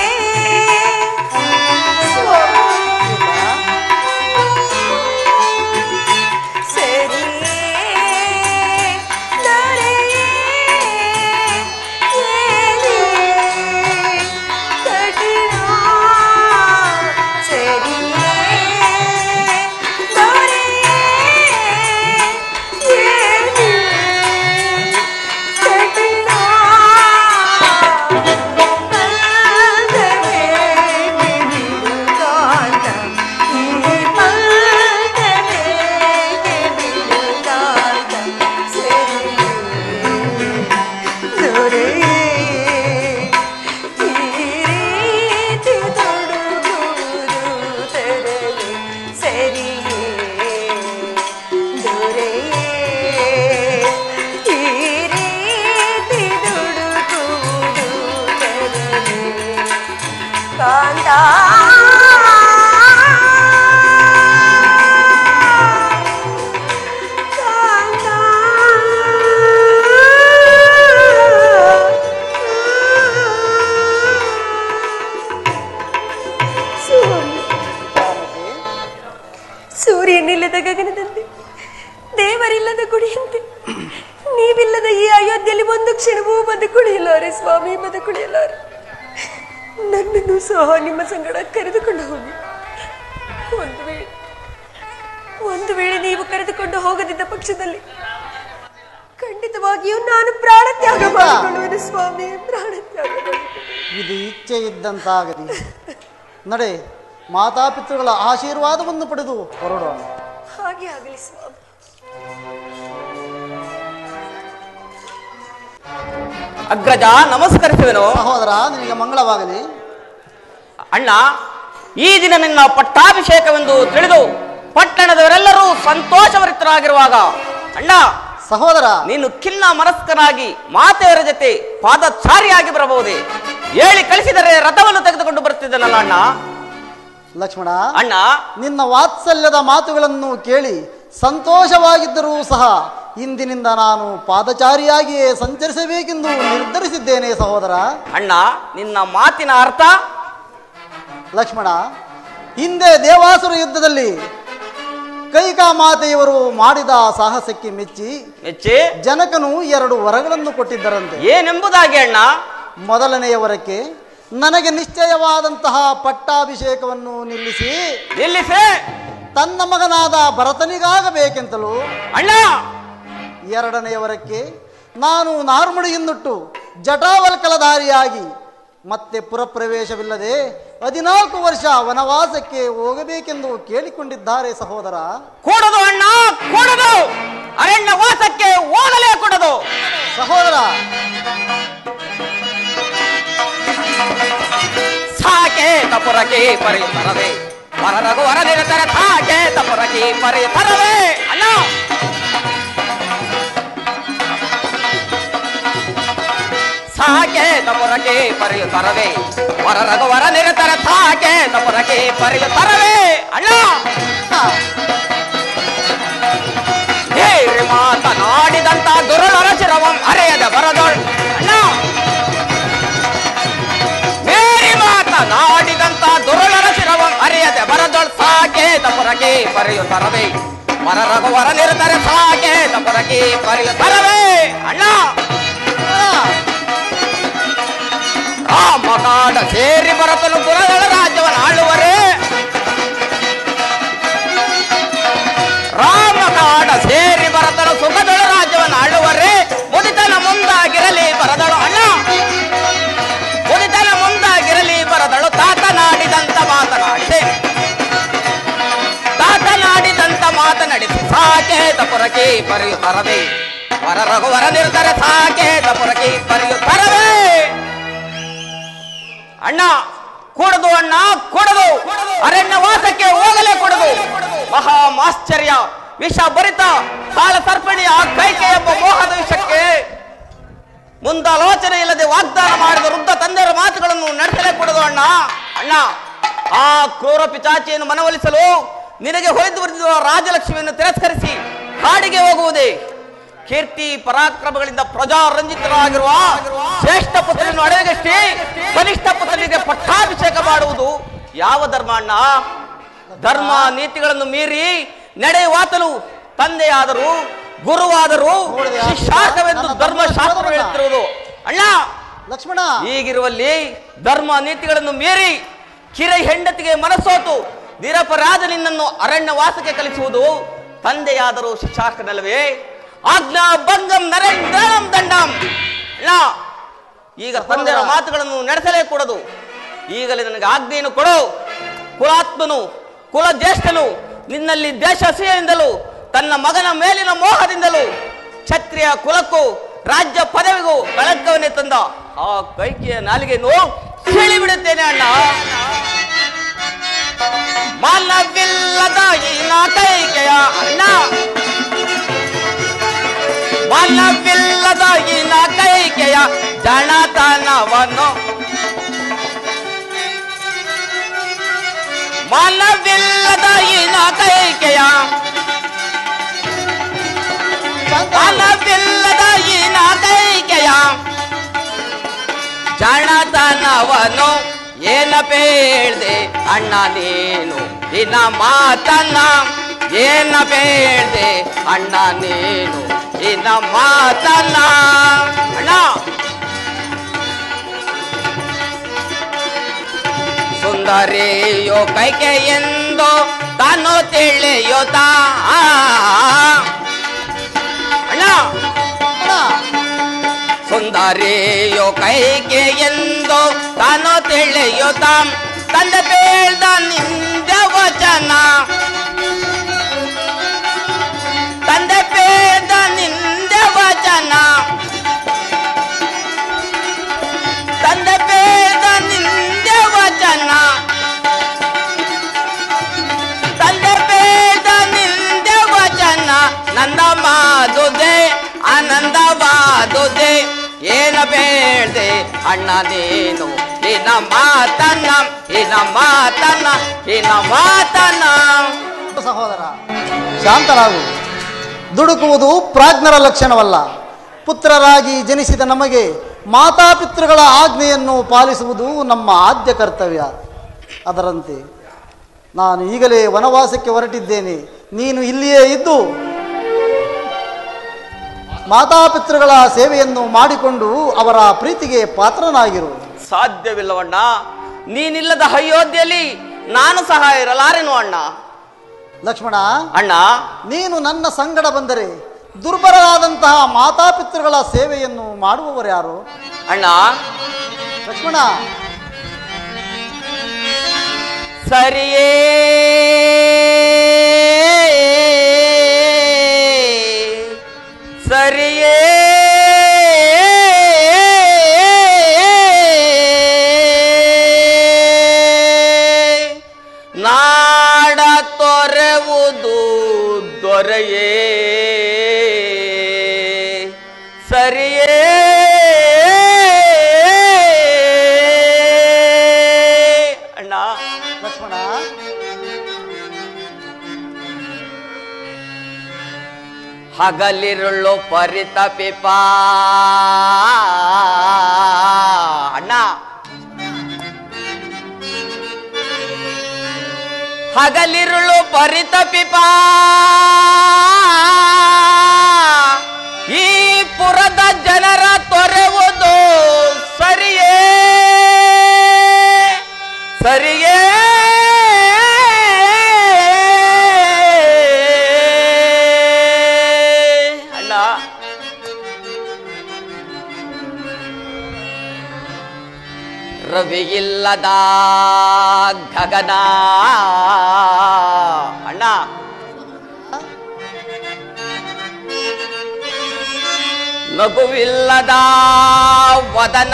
ಸೂರ್ಯನಿಲ್ಲದ ಗಗನದಂತೆ ದೇವರಿಲ್ಲದ ಗುಡಿಯಂತೆ ನೀವಿಲ್ಲದ ಈ ಅಯೋಧ್ಯೆಯಲ್ಲಿ ಒಂದು ಕ್ಷಣವೂ ಬದುಕುಳಿಯಲಾರೆ ಸ್ವಾಮಿ ಬದುಕುಳಿಯಲಾರೆ ನನ್ನನ್ನು ಸಹ ನಿಮ್ಮ ಸಂಗಡ ಕರೆದುಕೊಂಡು ಹೋಗಿ ಒಂದು ವೇಳೆ ಒಂದು ವೇಳೆ ನೀವು ಕರೆದುಕೊಂಡು ಹೋಗದಿದ್ದ ಪಕ್ಷದಲ್ಲಿ ಖಂಡಿತವಾಗಿಯೂ ನಾನು ಪ್ರಾಣ ತ್ಯಾಗ ಮಾಡಿಕೊಳ್ಳುವೆನು ಸ್ವಾಮಿ ಪ್ರಾಣ ತ್ಯಾಗ ಮಾಡಿಕೊಳ್ಳುವೆನು. ಇದು ಇಚ್ಛೆ ಇದ್ದಂತಾಗಲಿ ನಡೆ ಮಾತಾಪಿತೃಗಳ ಆಶೀರ್ವಾದವನ್ನು ಪಡೆದು ಹೊರಡೋಣ ಹಾಗೆ ಆಗಲಿ ಸ್ವಾಮಿ ಅಗ್ರಜ ನಮಸ್ಕರಿಸುವೆನು ಸಹೋದರ ನಿನಗೆ ಮಂಗಳವಾಗಲಿ ಅಣ್ಣ ಈ ದಿನ ನಿನ್ನ ಪಟ್ಟಾಭಿಷೇಕವೆಂದು ತಿಳಿದು ಪಟ್ಟಣದವರೆಲ್ಲರೂ ಸಂತೋಷಭರಿತರಾಗಿರುವಾಗ ಅಣ್ಣ ಸಹೋದರ ನೀನು ಖಿನ್ನ ಮನಸ್ಕನಾಗಿ ಮಾತೆಯರ ಜೊತೆ ಪಾದಚಾರಿಯಾಗಿ ಬರಬಹುದೇ ಹೇಳಿ ಕಳಿಸಿದರೆ ರಥವನ್ನು ತೆಗೆದುಕೊಂಡು ಬರ್ತಿದ್ದನಲ್ಲ ಅಣ್ಣ ಲಕ್ಷ್ಮಣ ಅಣ್ಣ ನಿನ್ನ ವಾತ್ಸಲ್ಯದ ಮಾತುಗಳನ್ನು ಕೇಳಿ ಸಂತೋಷವಾಗಿದ್ದರೂ ಸಹ ಇಂದಿನಿಂದ ನಾನು ಪಾದಚಾರಿಯಾಗಿಯೇ ಸಂಚರಿಸಬೇಕೆಂದು ನಿರ್ಧರಿಸಿದ್ದೇನೆ ಸಹೋದರ ಅಣ್ಣ ನಿನ್ನ ಮಾತಿನ ಅರ್ಥ ಲಕ್ಷ್ಮಣ ಹಿಂದೆ ದೇವಾಸುರ ಯುದ್ಧದಲ್ಲಿ ಕೈಕಾ ಮಾತೆಯವರು ಮಾಡಿದ ಸಾಹಸಕ್ಕೆ ಮೆಚ್ಚಿ ಮೆಚ್ಚಿ ಜನಕನು ಎರಡು ವರಗಳನ್ನು ಕೊಟ್ಟಿದ್ದರಂತೆ ಏನೆಂಬುದಾಗಿ ಅಣ್ಣ ಮೊದಲನೆಯ ವರಕ್ಕೆ ನನಗೆ ನಿಶ್ಚಯವಾದಂತಹ ಪಟ್ಟಾಭಿಷೇಕವನ್ನು ನಿಲ್ಲಿಸಿ ನಿಲ್ಲಿಸೆ ತನ್ನ ಮಗನಾದ ಭರತನಿಗಾಗಬೇಕೆಂತಲೂ ಅಣ್ಣ ಎರಡನೆಯ ವರಕ್ಕೆ ನಾನು ನಾರ್ಮಡಿಯನ್ನುಟ್ಟು ಜಟಾವಲ್ಕಲಧಾರಿಯಾಗಿ ಮತ್ತೆ ಪುರಪ್ರವೇಶವಿಲ್ಲದೆ ಹದಿನಾಲ್ಕು ವರ್ಷ ವನವಾಸಕ್ಕೆ ಹೋಗಬೇಕೆಂದು ಕೇಳಿಕೊಂಡಿದ್ದಾರೆ ಸಹೋದರ ಕೂಡದು ಅಣ್ಣ ಕೂಡದು ಅರಣ್ಯ ವಾಸಕ್ಕೆ ಹೋಗಲೇ ಕೂಡದು ಸಹೋದರ ಸಾಕೆ ತಪುರಕ್ಕೆ ಪರಿತರವೇ ವರರಗು ವರ ನಿರತರ ಸಾಕೆ ತಪುರಕ್ಕೆ ಪರಿತರವೇ ಅಣ್ಣ ಸಾಕೆ ತಪುರಕ್ಕೆ ಪರಿತರವೇ ವರರಗು ವರ ನಿರತರ ಸಾಕೆ ತಪುರಕ್ಕೆ ಪರಿತರವೇ ಅಣ್ಣ ಹೇಳಿ ಮಾತನಾಡಿದಂತ ದುರಳರ ಚಿರವಂ ಅರೆಯದ ಬರದೊಳ್ ಅಣ್ಣ ಮೇರಿ ಮಾತನಾಡಿದಂತ ದುರುಳರ ಶಿರವಂ ಅರಿಯದೆ ಬರದೊಳ್ ಸಾಕೆ ತಪುರಕ್ಕೆ ಪರಿಯುತ್ತರವೇ ವರ ರಘುವರ ನಿರತರೆ ಸಾಕೆ ತಪುರಕ್ಕೆ ಪರಿಯುತ್ತರವೇ ಅಣ್ಣ ರಾಮಕಾಡ ಸೇರಿ ಬರತನು ಪುರಗಳ ರಾಜ್ಯವನ್ನು ಆಳುವರೇ ರಾಮಕಾಡ ಸೇರಿ ಬರತನು ಸುಖದೊಳ ರಾಜ್ಯವನ್ನು ಆಳುವರೇ ಮುದಿತನ ಮುಂದಾಗಿರಲಿ ಬರದಳು ಅಣ್ಣ ಮುದಿತನ ಮುಂದಾಗಿರಲಿ ಬರದಳು ತಾತನಾಡಿದಂತ ಮಾತನಾಡಿದೆ ತಾತನಾಡಿದಂತ ಮಾತನಾಡಿಸಿ ಸಾಕೇತ ಪುರಕಿ ಪರಿಯು ತರದೆ ವರ ರಘುವರ ನಿರ್ಧರ ಸಾಕೇತ ಪುರಕಿ ಪರಿಯು ತರವೇ ಅಣ್ಣ ಕೂಡದು ಅಣ್ಣ ಕೂಡದು ಅರಣ್ಯ ವಾಸಕ್ಕೆ ಹೋಗಲೇ ಕೊಡದು ಮಹಾ ಮಾಶ್ಚರ್ಯ ವಿಷ ಭರಿತ ಕಾಳ ಸರ್ಪಣಿಯ ಕೈಕೆ ಎಂಬ ಮೋಹದ ವಿಷಕ್ಕೆ ಮುಂದಾಲೋಚನೆ ಇಲ್ಲದೆ ವಾಗ್ದಾನ ಮಾಡಿದ ವೃದ್ಧ ತಂದೆಯರ ಮಾತುಗಳನ್ನು ನಡೆಸಲೇ ಕೊಡದು ಅಣ್ಣ ಅಣ್ಣ ಆ ಕ್ರೂರ ಪಿಚಾಚಿಯನ್ನು ಮನವೊಲಿಸಲು ನಿನಗೆ ಹೊಯ್ದು ಬರೆದಿರುವ ರಾಜಲಕ್ಷ್ಮಿಯನ್ನು ತಿರಸ್ಕರಿಸಿ ಕಾಡಿಗೆ ಹೋಗುವುದೇ ಕೀರ್ತಿ ಪರಾಕ್ರಮಗಳಿಂದ ಪ್ರಜಾರಂಜಿತರಾಗಿರುವ ಶ್ರೇಷ್ಠ ಪುತ್ರನನ್ನು ಅಡೆಯಗಷ್ಟೇ ಕನಿಷ್ಠ ಪುತ್ರನಿಗೆ ಪಟ್ಟಾಭಿಷೇಕ ಮಾಡುವುದು ಯಾವ ಧರ್ಮ ಅಣ್ಣ ಧರ್ಮ ನೀತಿಗಳನ್ನು ಮೀರಿ ನಡೆಯುವಾತನು ತಂದೆಯಾದರೂ ಗುರುವಾದರೂ ಶಿಷ್ಯಾರ್ಹವೆಂದು ಧರ್ಮಶಾಸ್ತ್ರ ಹೇಳುತ್ತಿರುವುದು ಅಣ್ಣ ಲಕ್ಷ್ಮಣ ಹೀಗಿರುವಲ್ಲಿ ಧರ್ಮ ನೀತಿಗಳನ್ನು ಮೀರಿ ಕಿರೈ ಹೆಂಡತಿಗೆ ಮನಸ್ಸೋತು ನಿರಪರಾಧ ನಿನ್ನನ್ನು ಅರಣ್ಯ ವಾಸಕ್ಕೆ ಕಲಿಸುವುದು ತಂದೆಯಾದರೂ ಶಿಕ್ಷಾರ್ಹನಲ್ಲವೇ ಆಜ್ಞಾ ಭಂಗಂ ನರೇಂದ್ರಂ ದಂಡಂ ಅಣ್ಣ ಈಗ ತಂದೆಯ ಮಾತುಗಳನ್ನು ನಡೆಸಲೇ ಕೊಡದು ಈಗಲೇ ನನಗೆ ಆಜ್ಞೆಯನ್ನು ಕೊಡು ಕುಲಾತ್ಮನು ಕುಲ ಜ್ಯೇಷ್ಠನು ನಿನ್ನಲ್ಲಿ ದೇಶಸೆಯಿಂದಲೂ ತನ್ನ ಮಗನ ಮೇಲಿನ ಮೋಹದಿಂದಲೂ ಕ್ಷತ್ರಿಯ ಕುಲಕ್ಕೂ ರಾಜ್ಯ ಪದವಿಗೂ ಕಳಂಕವನ್ನೇ ತಂದ ಆ ಕೈಕೆಯ ನಾಲಿಗೆಯನ್ನು ಸೆಳಿ ಬಿಡುತ್ತೇನೆ ಅಣ್ಣ ಮಾನವಿಲ್ಲದ ಈ ಕೈಕೆಯ ಅಣ್ಣ ಮಾನವಿಲ್ಲದ ಈ ಕೈಕೆಯ ಜಣತನವನ್ನು ಮಾನವಿಲ್ಲದ ಈ ಕೈಕೆಯ ಮಾನವಿಲ್ಲದ ಈ ಕೈಕೆಯ ಜಣತನವನು ಏನ ಬೇಳ್ದೆ ಅಣ್ಣ ನೀನು ಇನ್ನ ಮಾತನ್ನ ಏನ ಬೇಳ್ದೆ ಅಣ್ಣ ನೀನು ಇನ್ನ ಮಾತನ್ನ ಅಣ್ಣ ಸುಂದರಿಯೋ ಕೈಕೆ ಎಂದು ತಾನು ತಿಳಿಯುತ್ತ ಅಣ್ಣ ಸುಂದರಿಯೋ ಕೈಗೆ ಎಂದು ತಾನು ತಿಳಿಯುತ್ತ ತಂದೆ ಬೇಳ್ದ ನಿಂದ ವಚನ ತಂದೆ ಬೇಳ್ದ ನಿಂದ ವಚನ ತಂದೆ ಬೇಳ್ದ ನಿಂದ ವಚನ ತಂದೆ ಬೇಡ ನಿಂದ ವಚನ ನಂದ ಮಾದುದೆ ಆನಂದವಾದುದೆ ಏನ ಬೇಡ್ದೆ ಅಣ್ಣ ನೀನು ಇನ ಮಾತನ್ನ ಇನ ಮಾತನ್ನ ಇನ ಮಾತನ್ನ ಸಹೋದರ ಶಾಂತರಾಗು ದುಡುಕುವುದು ಪ್ರಾಜ್ಞರ ಲಕ್ಷಣವಲ್ಲ ಪುತ್ರರಾಗಿ ಜನಿಸಿದ ನಮಗೆ ಮಾತಾಪಿತೃಗಳ ಆಜ್ಞೆಯನ್ನು ಪಾಲಿಸುವುದು ನಮ್ಮ ಆದ್ಯ ಕರ್ತವ್ಯ ಅದರಂತೆ ನಾನು ಈಗಲೇ ವನವಾಸಕ್ಕೆ ಹೊರಟಿದ್ದೇನೆ ನೀನು ಇಲ್ಲಿಯೇ ಇದ್ದು ಮಾತಾಪಿತೃಗಳ ಸೇವೆಯನ್ನು ಮಾಡಿಕೊಂಡು ಅವರ ಪ್ರೀತಿಗೆ ಪಾತ್ರನಾಗಿರು ಸಾಧ್ಯವಿಲ್ಲವಣ್ಣ ನೀನಿಲ್ಲದ ಅಯೋಧ್ಯೆಯಲ್ಲಿ ನಾನು ಸಹ ಇರಲಾರೆನು ಅಣ್ಣ ಲಕ್ಷ್ಮಣ ಅಣ್ಣ ನೀನು ನನ್ನ ಸಂಗಡ ಬಂದರೆ ದುರ್ಬಲರಾದಂತಹ ಮಾತಾಪಿತೃಗಳ ಸೇವೆಯನ್ನು ಮಾಡುವವರು ಯಾರು ಅಣ್ಣ ಲಕ್ಷ್ಮಣ ಸರಿಯೇ ಸರಿಯೇ ನಾಡ ತೊರೆವುದು ದೊರೆಯೇ ಸರಿಯೇ ಅಣ್ಣ ಲಕ್ಷ್ಮಣ ಹಗಲಿರುಳು ಪರಿತಪಿಪ ಅಣ್ಣ ಹಗಲಿರುಳು ಪರಿತಪಿಪ ಈ ಪುರದ ಜನರ ತೊರೆವು ಮಳೆಯಿಲ್ಲದ ಗಗನ ಅಣ್ಣ ನಗುವಿಲ್ಲದ ವದನ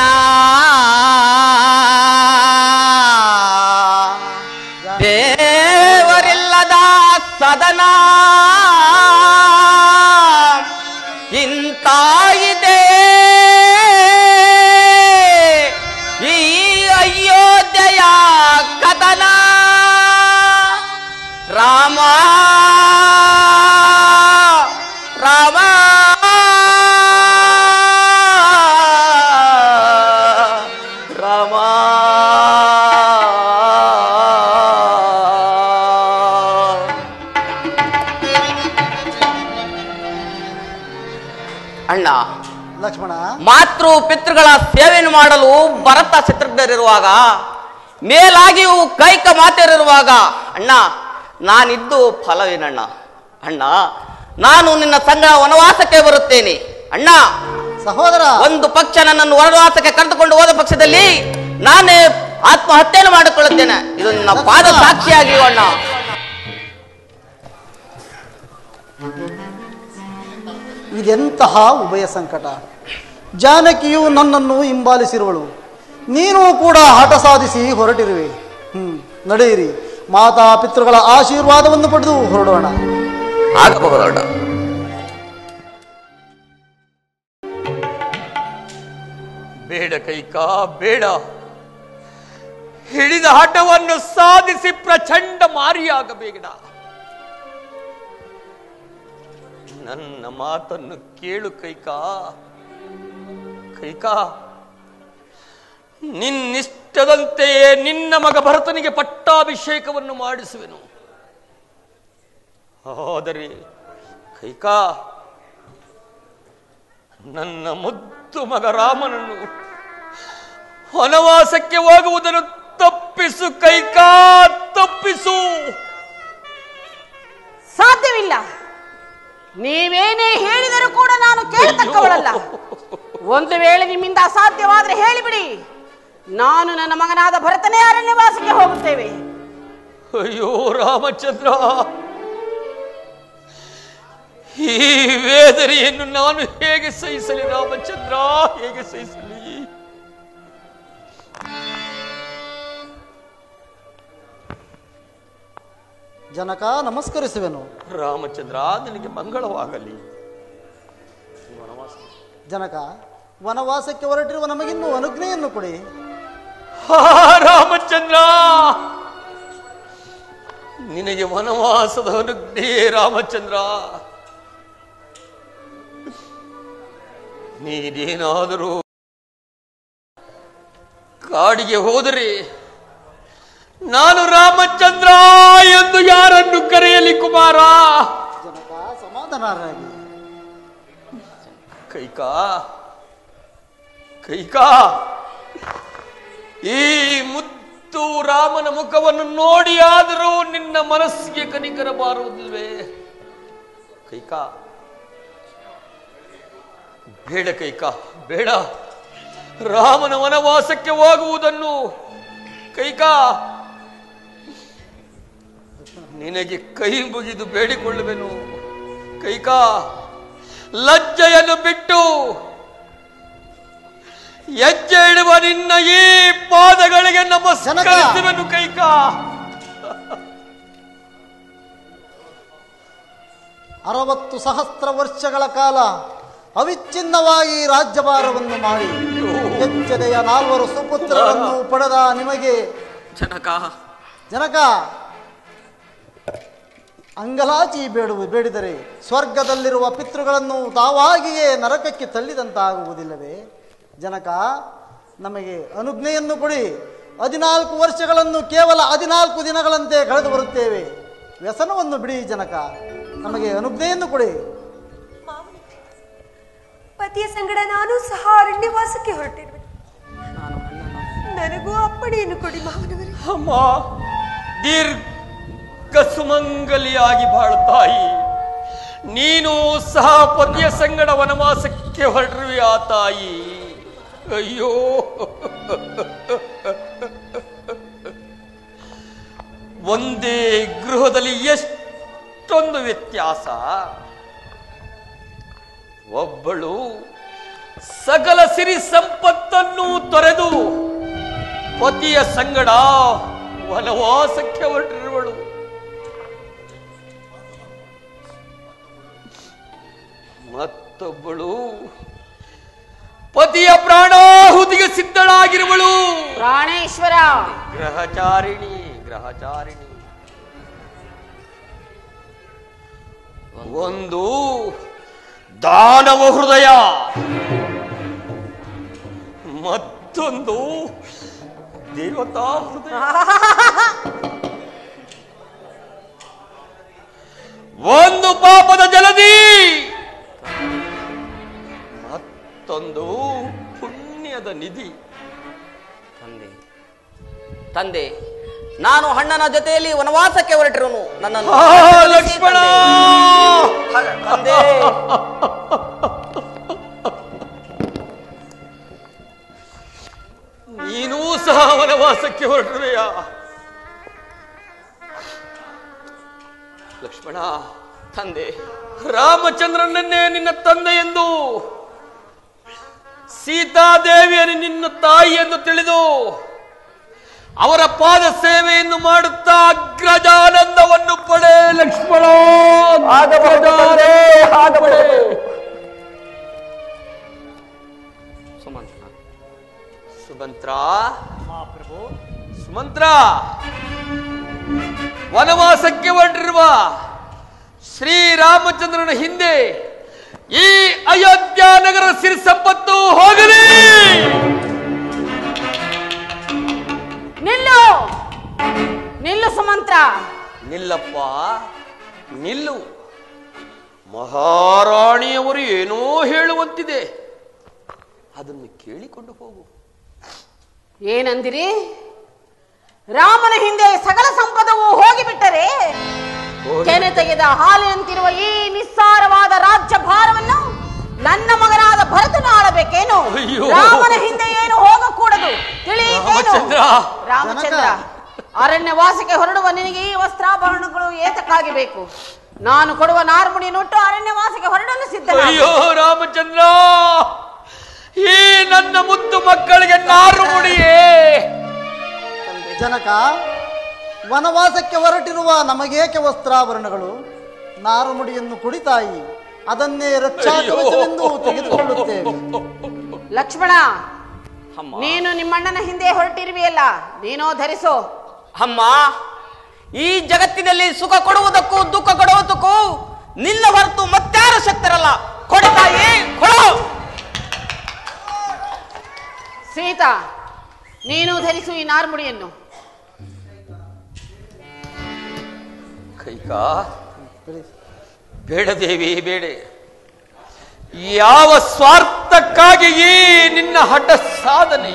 ದೇವರಿಲ್ಲದ ಸದನ ಇಂತಾಗಿದೆ ಈ ಅಯೋಧ್ಯೆಯ ಕದನ ರಾಮ ರಾಮ ರಾಮ ಅಣ್ಣ ಲಕ್ಷ್ಮಣ ಮಾತೃ ಪಿತೃಗಳ ಸೇವೆಯನ್ನು ಮಾಡಲು ಭರತ ಶತ್ರುಘ್ನರಿರುವಾಗ ಮೇಲಾಗಿಯೂ ಕೈಕ ಮಾತೆಯರಿರುವಾಗ ಅಣ್ಣ ನಾನಿದ್ದು ಫಲವೇನಣ್ಣ ಅಣ್ಣ ನಾನು ನಿನ್ನ ಸಂಗ ವನವಾಸಕ್ಕೆ ಬರುತ್ತೇನೆ ಅಣ್ಣ ಸಹೋದರ ಒಂದು ಪಕ್ಷ ನನ್ನನ್ನು ವನವಾಸಕ್ಕೆ ಕರೆದುಕೊಂಡು ಹೋದ ಪಕ್ಷದಲ್ಲಿ ನಾನೇ ಆತ್ಮಹತ್ಯೆಯನ್ನು ಮಾಡಿಕೊಳ್ಳುತ್ತೇನೆ ಇದು ನಿನ್ನ ಪಾದ ಸಾಕ್ಷಿಯಾಗಿ ಅಣ್ಣ ಇದೆಂತಹ ಉಭಯ ಸಂಕಟ ಜಾನಕಿಯು ನನ್ನನ್ನು ಹಿಂಬಾಲಿಸಿರುವಳು ನೀನು ಕೂಡ ಹಠ ಸಾಧಿಸಿ ಹೊರಟಿರುವೆ ಹ್ಮ್ ನಡೆಯಿರಿ ಮಾತಾ ಪಿತೃಗಳ ಆಶೀರ್ವಾದವನ್ನು ಪಡೆದು ಹೊರಡೋಣ ಆಗಬಹುದಣ್ಣ ಬೇಡ ಕೈಕಾ ಬೇಡ ಹಿಡಿದ ಹಠವನ್ನು ಸಾಧಿಸಿ ಪ್ರಚಂಡ ಮಾರಿಯಾಗಬೇಡ ನನ್ನ ಮಾತನ್ನು ಕೇಳು ಕೈಕಾ ಕೈಕಾ ನಿನ್ನಿಷ್ಟದಂತೆಯೇ ನಿನ್ನ ಮಗ ಭರತನಿಗೆ ಪಟ್ಟಾಭಿಷೇಕವನ್ನು ಮಾಡಿಸುವೆನು ಆದರೆ ಕೈಕಾ ನನ್ನ ಮುದ್ದು ಮಗ ರಾಮನನ್ನು ವನವಾಸಕ್ಕೆ ಹೋಗುವುದನ್ನು ತಪ್ಪಿಸು ಕೈಕಾ ತಪ್ಪಿಸು ಸಾಧ್ಯವಿಲ್ಲ ನೀವೇನೇ ಹೇಳಿದರೂ ಕೂಡ ನಾನು ಕೇಳತಕ್ಕವಳಲ್ಲ ಒಂದು ವೇಳೆ ನಿಮ್ಮಿಂದ ಅಸಾಧ್ಯವಾದ್ರೆ ಹೇಳಿಬಿಡಿ ನಾನು ನನ್ನ ಮಗನಾದ ಭರತನೇ ಅರಣ್ಯವಾಸಕ್ಕೆ ಹೋಗುತ್ತೇವೆ ಅಯ್ಯೋ ರಾಮಚಂದ್ರ ಈ ವೇದನೆಯನ್ನು ನಾನು ಹೇಗೆ ಸಹಿಸಲಿ ರಾಮಚಂದ್ರ ಹೇಗೆ ಸಹಿಸಲಿ ಜನಕ ನಮಸ್ಕರಿಸುವೆನು ರಾಮಚಂದ್ರ ನಿನಗೆ ಮಂಗಳವಾಗಲಿ ಜನಕ ವನವಾಸಕ್ಕೆ ಹೊರಟಿರುವ ನಮಗಿನ್ನೂ ಅನುಜ್ಞೆಯನ್ನು ಕೊಡಿ ಹಾ ರಾಮಚಂದ್ರ ನಿನಗೆ ವನವಾಸದ ಅನುಜ್ಞೆ ರಾಮಚಂದ್ರ ನೀನೇನಾದರೂ ಕಾಡಿಗೆ ಹೋದರೆ ನಾನು ರಾಮಚಂದ್ರ ಎಂದು ಯಾರನ್ನು ಕರೆಯಲಿ ಕುಮಾರ ಜನಕ ಸಮಾಧಾನರಾಗಿ ಕೈಕಾ ಕೈಕಾ ಈ ಮುತ್ತು ರಾಮನ ಮುಖವನ್ನು ನೋಡಿಯಾದರೂ ನಿನ್ನ ಮನಸ್ಸಿಗೆ ಕನಿಕರ ಬಾರುವುದಿಲ್ವೇ ಕೈಕಾ ಬೇಡ ಕೈಕಾ ಬೇಡ ರಾಮನ ವನವಾಸಕ್ಕೆ ಹೋಗುವುದನ್ನು ಕೈಕಾ ನಿನಗೆ ಕೈ ಮುಗಿದು ಬೇಡಿಕೊಳ್ಳುವೆನು ಕೈಕಾ ಲಜ್ಜೆಯನ್ನು ಬಿಟ್ಟು ಹೆಜ್ಜೆ ಇಡುವ ನಿನ್ನ ಈ ಪಾದಗಳಿಗೆ ನಮಸ್ಕರಿಸುವೆನು ಕೈಕಾ ಅರವತ್ತು ಸಹಸ್ರ ವರ್ಷಗಳ ಕಾಲ ಅವಿಚ್ಛಿನ್ನವಾಗಿ ರಾಜ್ಯಭಾರವನ್ನು ಮಾಡಿ ಎಚ್ಚದೆಯ ನಾಲ್ವರು ಸುಪುತ್ರರನ್ನು ಪಡೆದ ನಿಮಗೆ ಜನಕ ಜನಕ ಅಂಗಲಾಚಿ ಬೇಡುವ ಬೇಡಿದರೆ ಸ್ವರ್ಗದಲ್ಲಿರುವ ಪಿತೃಗಳನ್ನು ತಾವಾಗಿಯೇ ನರಕಕ್ಕೆ ತಳ್ಳಿದಂತಾಗುವುದಿಲ್ಲವೇ ಜನಕ ನಮಗೆ ಅನುಜ್ಞೆಯನ್ನು ಕೊಡಿ ಹದಿನಾಲ್ಕು ವರ್ಷಗಳನ್ನು ಕೇವಲ ಹದಿನಾಲ್ಕು ದಿನಗಳಂತೆ ಕಳೆದು ಬರುತ್ತೇವೆ ವ್ಯಸನವನ್ನು ಬಿಡಿ ಜನಕ ನಮಗೆ ಅನುಜ್ಞೆಯನ್ನು ಕೊಡಿ ಪತಿಯ ಸಂಗಡ ನಾನು ಸಹ ಅರಣ್ಯವಾಸಕ್ಕೆ ಹೊರಟಿರುವೆ ನನಗೂ ಅಪ್ಪಣೆಯನ್ನು ಕೊಡಿ ಮಾವನವರೇ ಅಮ್ಮ ದೀರ್ಘ ಸುಮಂಗಲಿಯಾಗಿ ಬಾಳುತ್ತಾಯಿ ನೀನು ಸಹ ಪತಿಯ ಸಂಗಡ ವನವಾಸಕ್ಕೆ ಹೊರಟಿರುವೆ ಆ ತಾಯಿ ಅಯ್ಯೋ ಒಂದೇ ಗೃಹದಲ್ಲಿ ಎಷ್ಟೊಂದು ವ್ಯತ್ಯಾಸ ಒಬ್ಬಳು ಸಕಲ ಸಿರಿ ಸಂಪತ್ತನ್ನು ತೊರೆದು ಪತಿಯ ಸಂಗಡ ವನವಾಸಕ್ಕೆ ಹೊರಟಿರುವಳು ಮತ್ತೊಬ್ಬಳು ಪತಿಯ ಪ್ರಾಣಾಹುತಿಗೆ ಸಿದ್ಧಳಾಗಿರುವಳು ಪ್ರಾಣೇಶ್ವರ ಗ್ರಹಚಾರಿಣಿ ಗ್ರಹಚಾರಿಣಿ ಒಂದು ದಾನವ ಹೃದಯ ಮತ್ತೊಂದು ದೇವತಾ ಹೃದಯ ಒಂದು ಪಾಪದ ಜಲದಿ ಮತ್ತೊಂದು ಪುಣ್ಯದ ನಿಧಿ ತಂದೆ ತಂದೆ ನಾನು ಅಣ್ಣನ ಜೊತೆಯಲ್ಲಿ ವನವಾಸಕ್ಕೆ ಹೊರಟಿರೋನು ನನ್ನನ್ನು ಆ, ಲಕ್ಷ್ಮಣ ತಂದೆ ನೀನೂ ಸಹ ವನವಾಸಕ್ಕೆ ಹೊರಟಿರುವೆಯಾ ಲಕ್ಷ್ಮಣ ತಂದೆ ರಾಮಚಂದ್ರನನ್ನೇ ನಿನ್ನ ತಂದೆ ಎಂದು ಸೀತಾದೇವಿಯನ್ನು ನಿನ್ನ ತಾಯಿ ಎಂದು ತಿಳಿದು ಅವರ ಪಾದ ಸೇವೆಯನ್ನು ಮಾಡುತ್ತಾ ಅಗ್ರಜಾನಂದವನ್ನು ಪಡೆ ಲಕ್ಷ್ಮಣ ಅಗ್ರಜಾನಂದ ಪಡೆ. ಸುಮಂತ್ರ ಸುಮಂತ್ರ ಸುಮಂತ್ರ ವನವಾಸಕ್ಕೆ ಹೊರಟಿರುವ ಶ್ರೀರಾಮಚಂದ್ರನ ಹಿಂದೆ ಈ ಅಯೋಧ್ಯ ನಗರ ಸಿರಿ ಸಂಪತ್ತು ಹೋಗಲಿ ನಿಲ್ಲು ನಿಲ್ಲು ಸುಮಂತ್ರ ನಿಲ್ಲಪ್ಪ ನಿಲ್ಲು ಮಹಾರಾಣಿಯವರು ಏನೋ ಹೇಳುವಂತಿದೆ ಅದನ್ನು ಕೇಳಿಕೊಂಡು ಹೋಗು ಏನಂದಿರಿ ರಾಮನ ಹಿಂದೆ ಸಕಲ ಸಂಪದವು ಹೋಗಿಬಿಟ್ಟರೆ ಕೆನೆ ತೆಗೆದ ಹಾಲಿನಂತಿರುವ ಈ ನಿಸ್ಸಾರವಾದ ರಾಜ್ಯ ಭಾರವನ್ನು ನನ್ನ ಮಗನಾದ ಭರತನು ಆಳಬೇಕೇನು ಅಯ್ಯೋ. ರಾಮನ ಹಿಂದೆ ಏನು ಹೋಗಕೂಡದು ತಿಳಿಯಿತೇನು ರಾಮಚಂದ್ರ. ರಾಮಚಂದ್ರ ಅರಣ್ಯ ವಾಸಕ್ಕೆ ಹೊರಡುವ ನಿನಗೆ ಈ ವಸ್ತ್ರಾಭರಣಗಳು ಏತಕ್ಕಾಗಿ ಬೇಕು ನಾನು ಕೊಡುವ ನಾರ್ಮುಡಿ ನುಟ್ಟು ಅರಣ್ಯ ವಾಸಕ್ಕೆ ಹೊರಡಲು ಸಿದ್ಧ ಅಯ್ಯೋ ರಾಮಚಂದ್ರ ಈ ನನ್ನ ಮುದ್ದು ಮಕ್ಕಳಿಗೆ ನಾರು ಮುಡಿಯೇ ಜನಕ ವನವಾಸಕ್ಕೆ ಹೊರಟಿರುವ ನಮಗೇಕೆ ವಸ್ತ್ರಾಭರಣಗಳು ನಾರುಮುಡಿಯನ್ನು ಕುಡಿತಾಯಿ ಅದನ್ನೇ ರಕ್ಷಾ ಕವಚವೆಂದು ತೆಗೆದುಕೊಳ್ಳುತ್ತೇವೆ ಲಕ್ಷ್ಮಣ ಅಮ್ಮ ನೀನು ನಿಮ್ಮಣ್ಣನ ಹಿಂದೆ ಹೊರಟಿರುವೆಯಲ್ಲ ನೀನೋ ಧರಿಸೋ ಅಮ್ಮ ಈ ಜಗತ್ತಿನಲ್ಲಿ ಸುಖ ಕೊಡುವುದಕ್ಕೂ ದುಃಖ ಕೊಡುವುದಕ್ಕೂ ನಿನ್ನ ಹೊರತು ಮತ್ತಾರು ಶಕ್ತರಲ್ಲ ಕೊಡ್ತಾಯಿ ಕೊಡು ಸೀತಾ ನೀನು ಧರಿಸು ಈ ನಾರ್ಮುಡಿಯನ್ನು ಕೈಕಾ ಬೇಡ ದೇವಿ ಬೇಡ ಯಾವ ಸ್ವಾರ್ಥಕ್ಕಾಗಿ ಈ ನಿನ್ನ ಹಠ ಸಾಧನೆ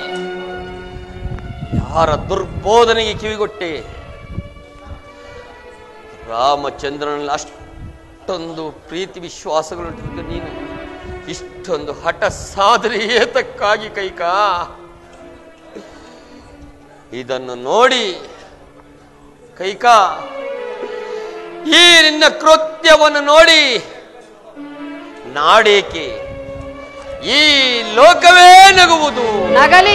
ಯಾರ ದುರ್ಬೋಧನೆಗೆ ಕಿವಿಗೊಟ್ಟೆ ರಾಮಚಂದ್ರನಲ್ಲಿ ಅಷ್ಟೊಂದು ಪ್ರೀತಿ ವಿಶ್ವಾಸಗಳು ನೀನು ಇಷ್ಟೊಂದು ಹಠ ಸಾಧನೆ ಏತಕ್ಕಾಗಿ ಕೈಕಾ ಇದನ್ನು ನೋಡಿ ಕೈಕಾ ಈ ನಿನ್ನ ಕೃತ್ಯವನ್ನು ನೋಡಿ ನಾಡೇಕೆ ಈ ಲೋಕವೇ ನಗುವುದು ನಗಲಿ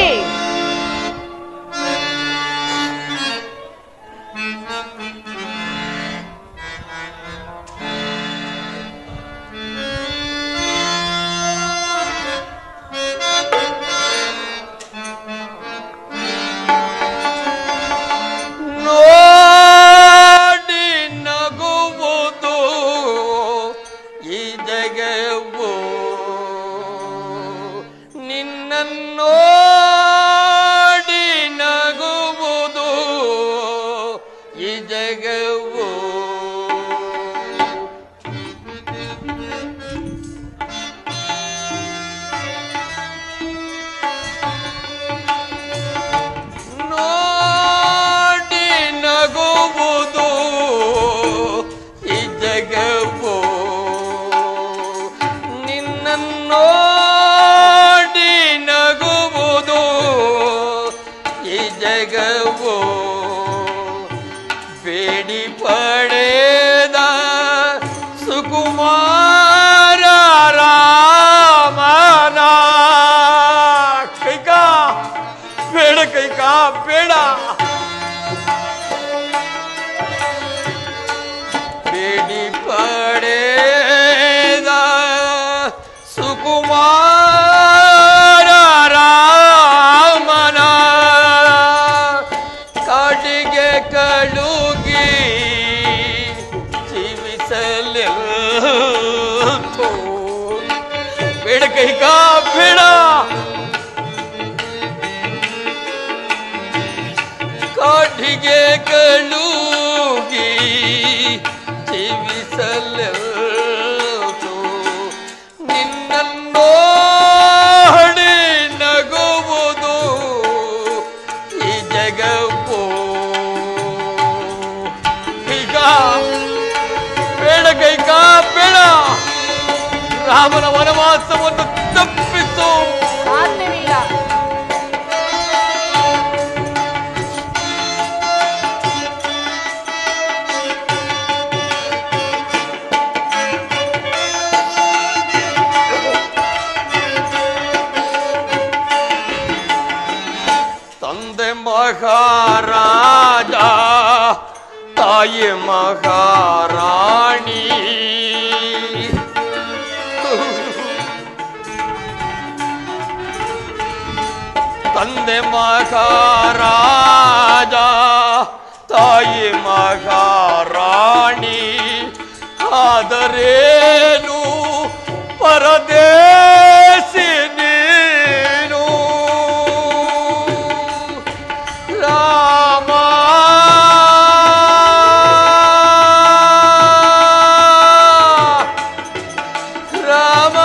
ನೋಡಿ ನಗುವುದು ಈ ಜಗವು ನಿನ್ನನ್ನು ಬೇಡ ಕೈಕ ಬೇಡ ಕಾಠಿಗೆ ಕಳುಗಿ ಜೀವಿಸಲೆಲ್ತು ನಿನ್ನನ್ನೋ ಹಡಿ ನಗುವುದು ಈ ಜಗಪ್ಪೋ ಈಗ ಬೇಡ ಕೈಕ ಬೇಡ ರಾಮನ ವನವಾಸವನ್ನು ತಪ್ಪಿಸು ಸಾಧ್ಯವಿಲ್ಲ ತಂದೆ ಮಹಾರಾಜ ತಾಯಿ ಮಹಾರಾಣಿ ತಂದೆ ಮಹಾರಾಜ ತಾಯಿ ಮಹಾರಾಣಿ ಆದರೇನು ಪರದೇಸಿ ನೀನು ರಾಮ ರಾಮ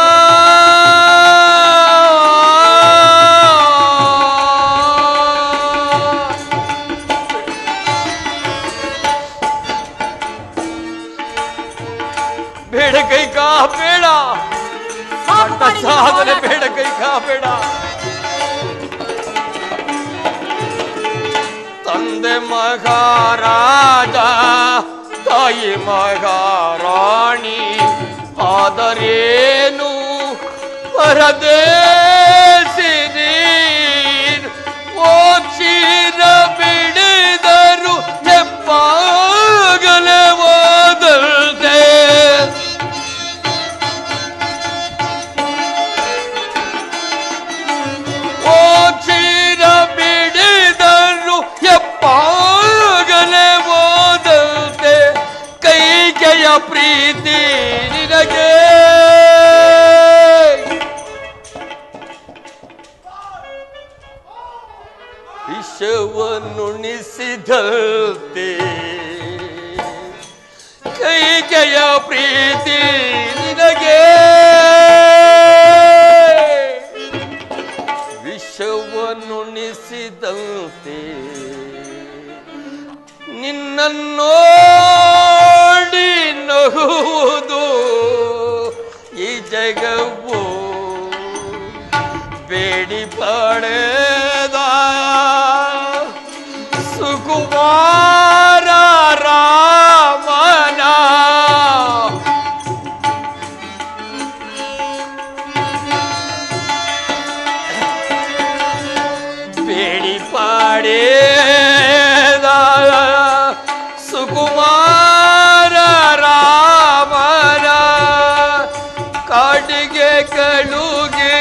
ಬೇಡ ಕೈ ಕಾ ಬೇಡ ಸಾಕು ಮಾಡಿ ನಿಮ್ಮ ಸಾಧನೆ ಹೋರಾಟ. ಬೇಡ ಕೈ ಕಾ ಬೇಡ ತಂದೆ ಮಹಾರಾಜ ತಾಯಿ ಮಹಾರಾಣಿ ಆದರೇನು ಪರದೇಸಿ ನೀನು ಓ ಚೀರ ಬಿಡಿದರು ಹೆಪ್ಪಾಗಲೇ ಓದಲ್ದೆ ಓ ಚೀರ ಬಿಡಿದರು ಎಪ್ಪಾಗಲೇ ಓದಂತೆ ಕೈಗೆಯ ಪ್ರೀತಿ ನಿನಗೆ ವಿಷವನ್ನುಣಿಸಿದಂತೆ ಕೈಗೆಯ ಪ್ರೀತಿ ನಿನಗೆ ವಿಷವನ್ನುಣಿಸಿದಂತೆ ನಿನ್ನನ್ನೋಡಿ ನಗುವುದು ಈ ಜಗವು ಬೇಡಿ ಪಡೆದ ಸುಕುಮಾರ ರಾಮನ ಬೇಡಿ ಪಾಡೇದ ಸುಕುಮಾರ ರಾಮನ ಕಾಡಿಗೆ ಕಳುಗೆ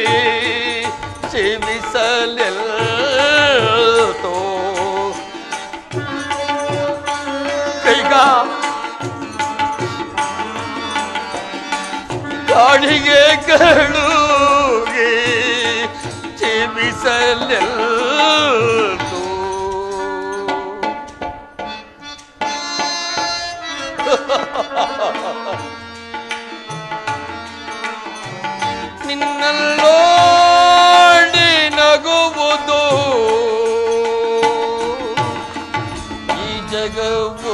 ಚಿಮಿಸಲೆಲ್ತೋ ಕೈಗ ಕಾಡಿಗೆ ಕಳುಗೆ ಚಿಮಿಸಲೆಲ್ತೋ ನಿನ್ನಲ್ಲೋಡಿ ನಗುವುದು ಈ ಜಗವು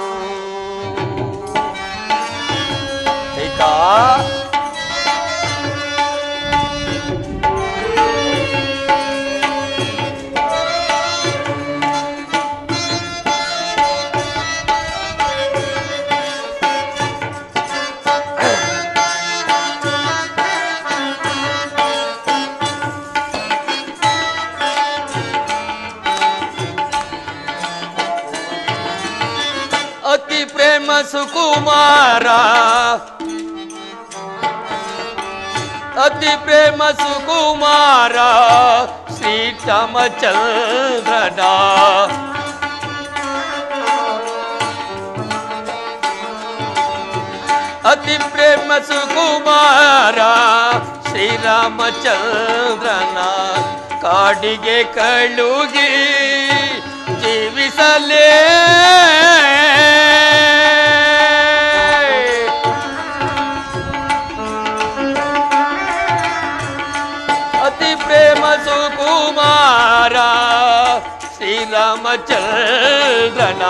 ಏಕಾ ಅತಿ ಪ್ರೇಮ ಸುಕುಮಾರ ಅತಿ ಪ್ರೇಮ ಸುಕುಮಾರ ಶ್ರೀರಾಮಚಂದ್ರನ ಅತಿ ಪ್ರೇಮ ಸುಕುಮಾರ ಶ್ರೀರಾಮಚಂದ್ರನ ಕಾಡಿಗೆ ಕಳುಗಿ ಜೀವಿಸಲೇ ಅತಿ ಪ್ರೇಮ ಸುಕುಮಾರ ಶ್ರೀರಾಮಚಂದ್ರನ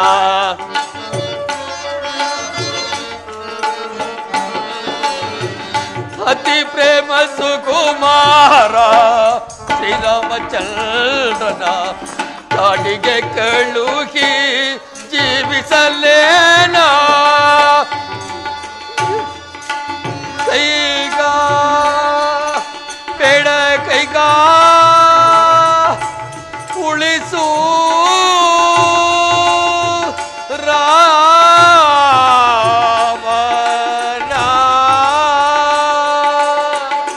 ಅತಿ ಪ್ರೇಮ ಸುಕುಮಾರ ಶ್ರೀರಾಮಚಂದ್ರನ ಕಾಡಿಗೆ ಕಳುಹಿ ಜೀವಿಸಲೇನ ಕೈಗ ಬೇಡ ಕೈಗ ಉಳಿಸು ರಾಮನ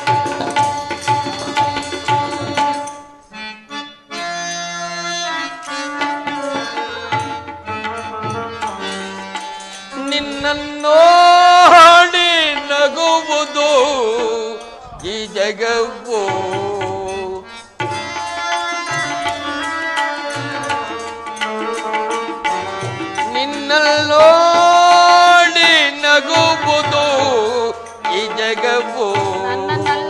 ನಿನ್ನನ್ನೋಡಿ ನಗುವುದು ಈ ಜಗವು ನಿನ್ನಲ್ಲೋಡಿ ನಗುವುದು ಈ ಜಗವು ನನ್ನನ್ನಲ್ಲ.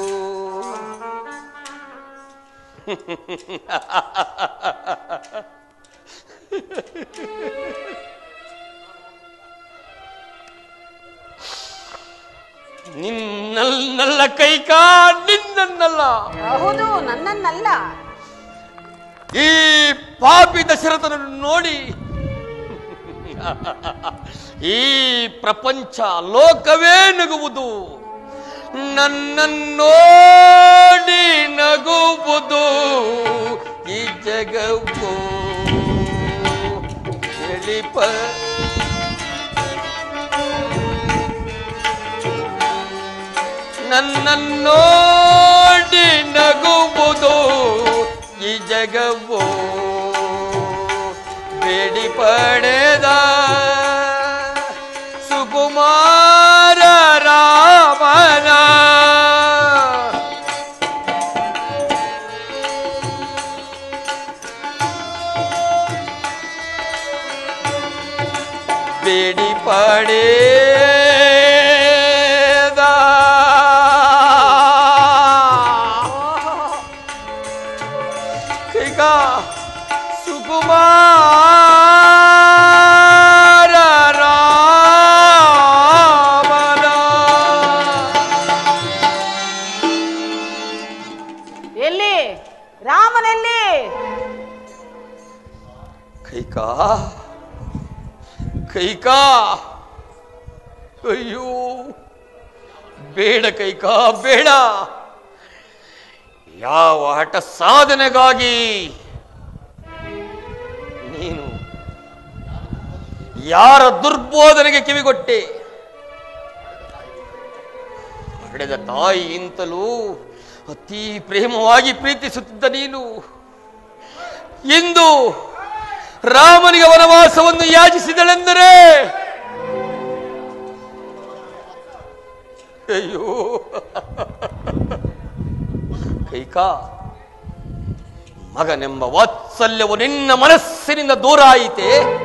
ನಿನ್ನಲ್ಲ ಕೈಕಾ ನಿನ್ನನ್ನಲ್ಲ ಹೌದು ನನ್ನನ್ನಲ್ಲ ಈ ಪಾಪಿ ದಶರಥನನ್ನು ನೋಡಿ ಈ ಪ್ರಪಂಚ ಲೋಕವೇ ನಗುವುದು ನನ್ನನ್ನೋಡಿ ನಗುವುದು ಈ ಜಗವು ಎಳಿಪ ನನ್ನನ್ನೋಡಿ ನಗುವುದು ಈ ಜಗವು ಬೇಡಿ ಪಡೆದ ಸುಕುಮಾರ ರಾಮನ ಬೇಡಿ ಪಡೆದ ಕೈಗ ಸುಕುಮಾರ ರಾಮನ ಎಲ್ಲಿ ರಾಮನೆಲ್ಲಿ ಕೈಕಾ ಕೈಕಾ ಅಯ್ಯೋ ಬೇಡ ಕೈಕಾ ಬೇಡ ಯಾವ ಹಠ ಸಾಧನೆಗಾಗಿ ನೀನು ಯಾರ ದುರ್ಬೋಧನೆಗೆ ಕಿವಿಗೊಟ್ಟೆ ಹಡೆದ ತಾಯಿಯಿಂತಲೂ ಅತಿ ಪ್ರೇಮವಾಗಿ ಪ್ರೀತಿಸುತ್ತಿದ್ದ ನೀನು ಇಂದು ರಾಮನಿಗೆ ವನವಾಸವನ್ನು ಯಾಚಿಸಿದಳೆಂದರೆ ಅಯ್ಯೋ ಕೈಕಾ ಮಗನೆಂಬ ವಾತ್ಸಲ್ಯವು ನಿನ್ನ ಮನಸ್ಸಿನಿಂದ ದೂರ ಆಯಿತೆ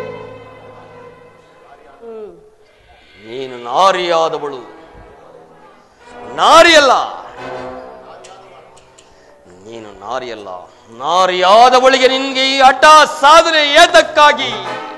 ನೀನು ನಾರಿಯಾದವಳು ನಾರಿಯಲ್ಲ ನೀನು ನಾರಿಯಲ್ಲ ನಾರಿಯಾದವಳಿಗೆ ನಿನ್ಗೆ ಈ ಹಠ ಸಾಧನೆ ಏತಕ್ಕಾಗಿ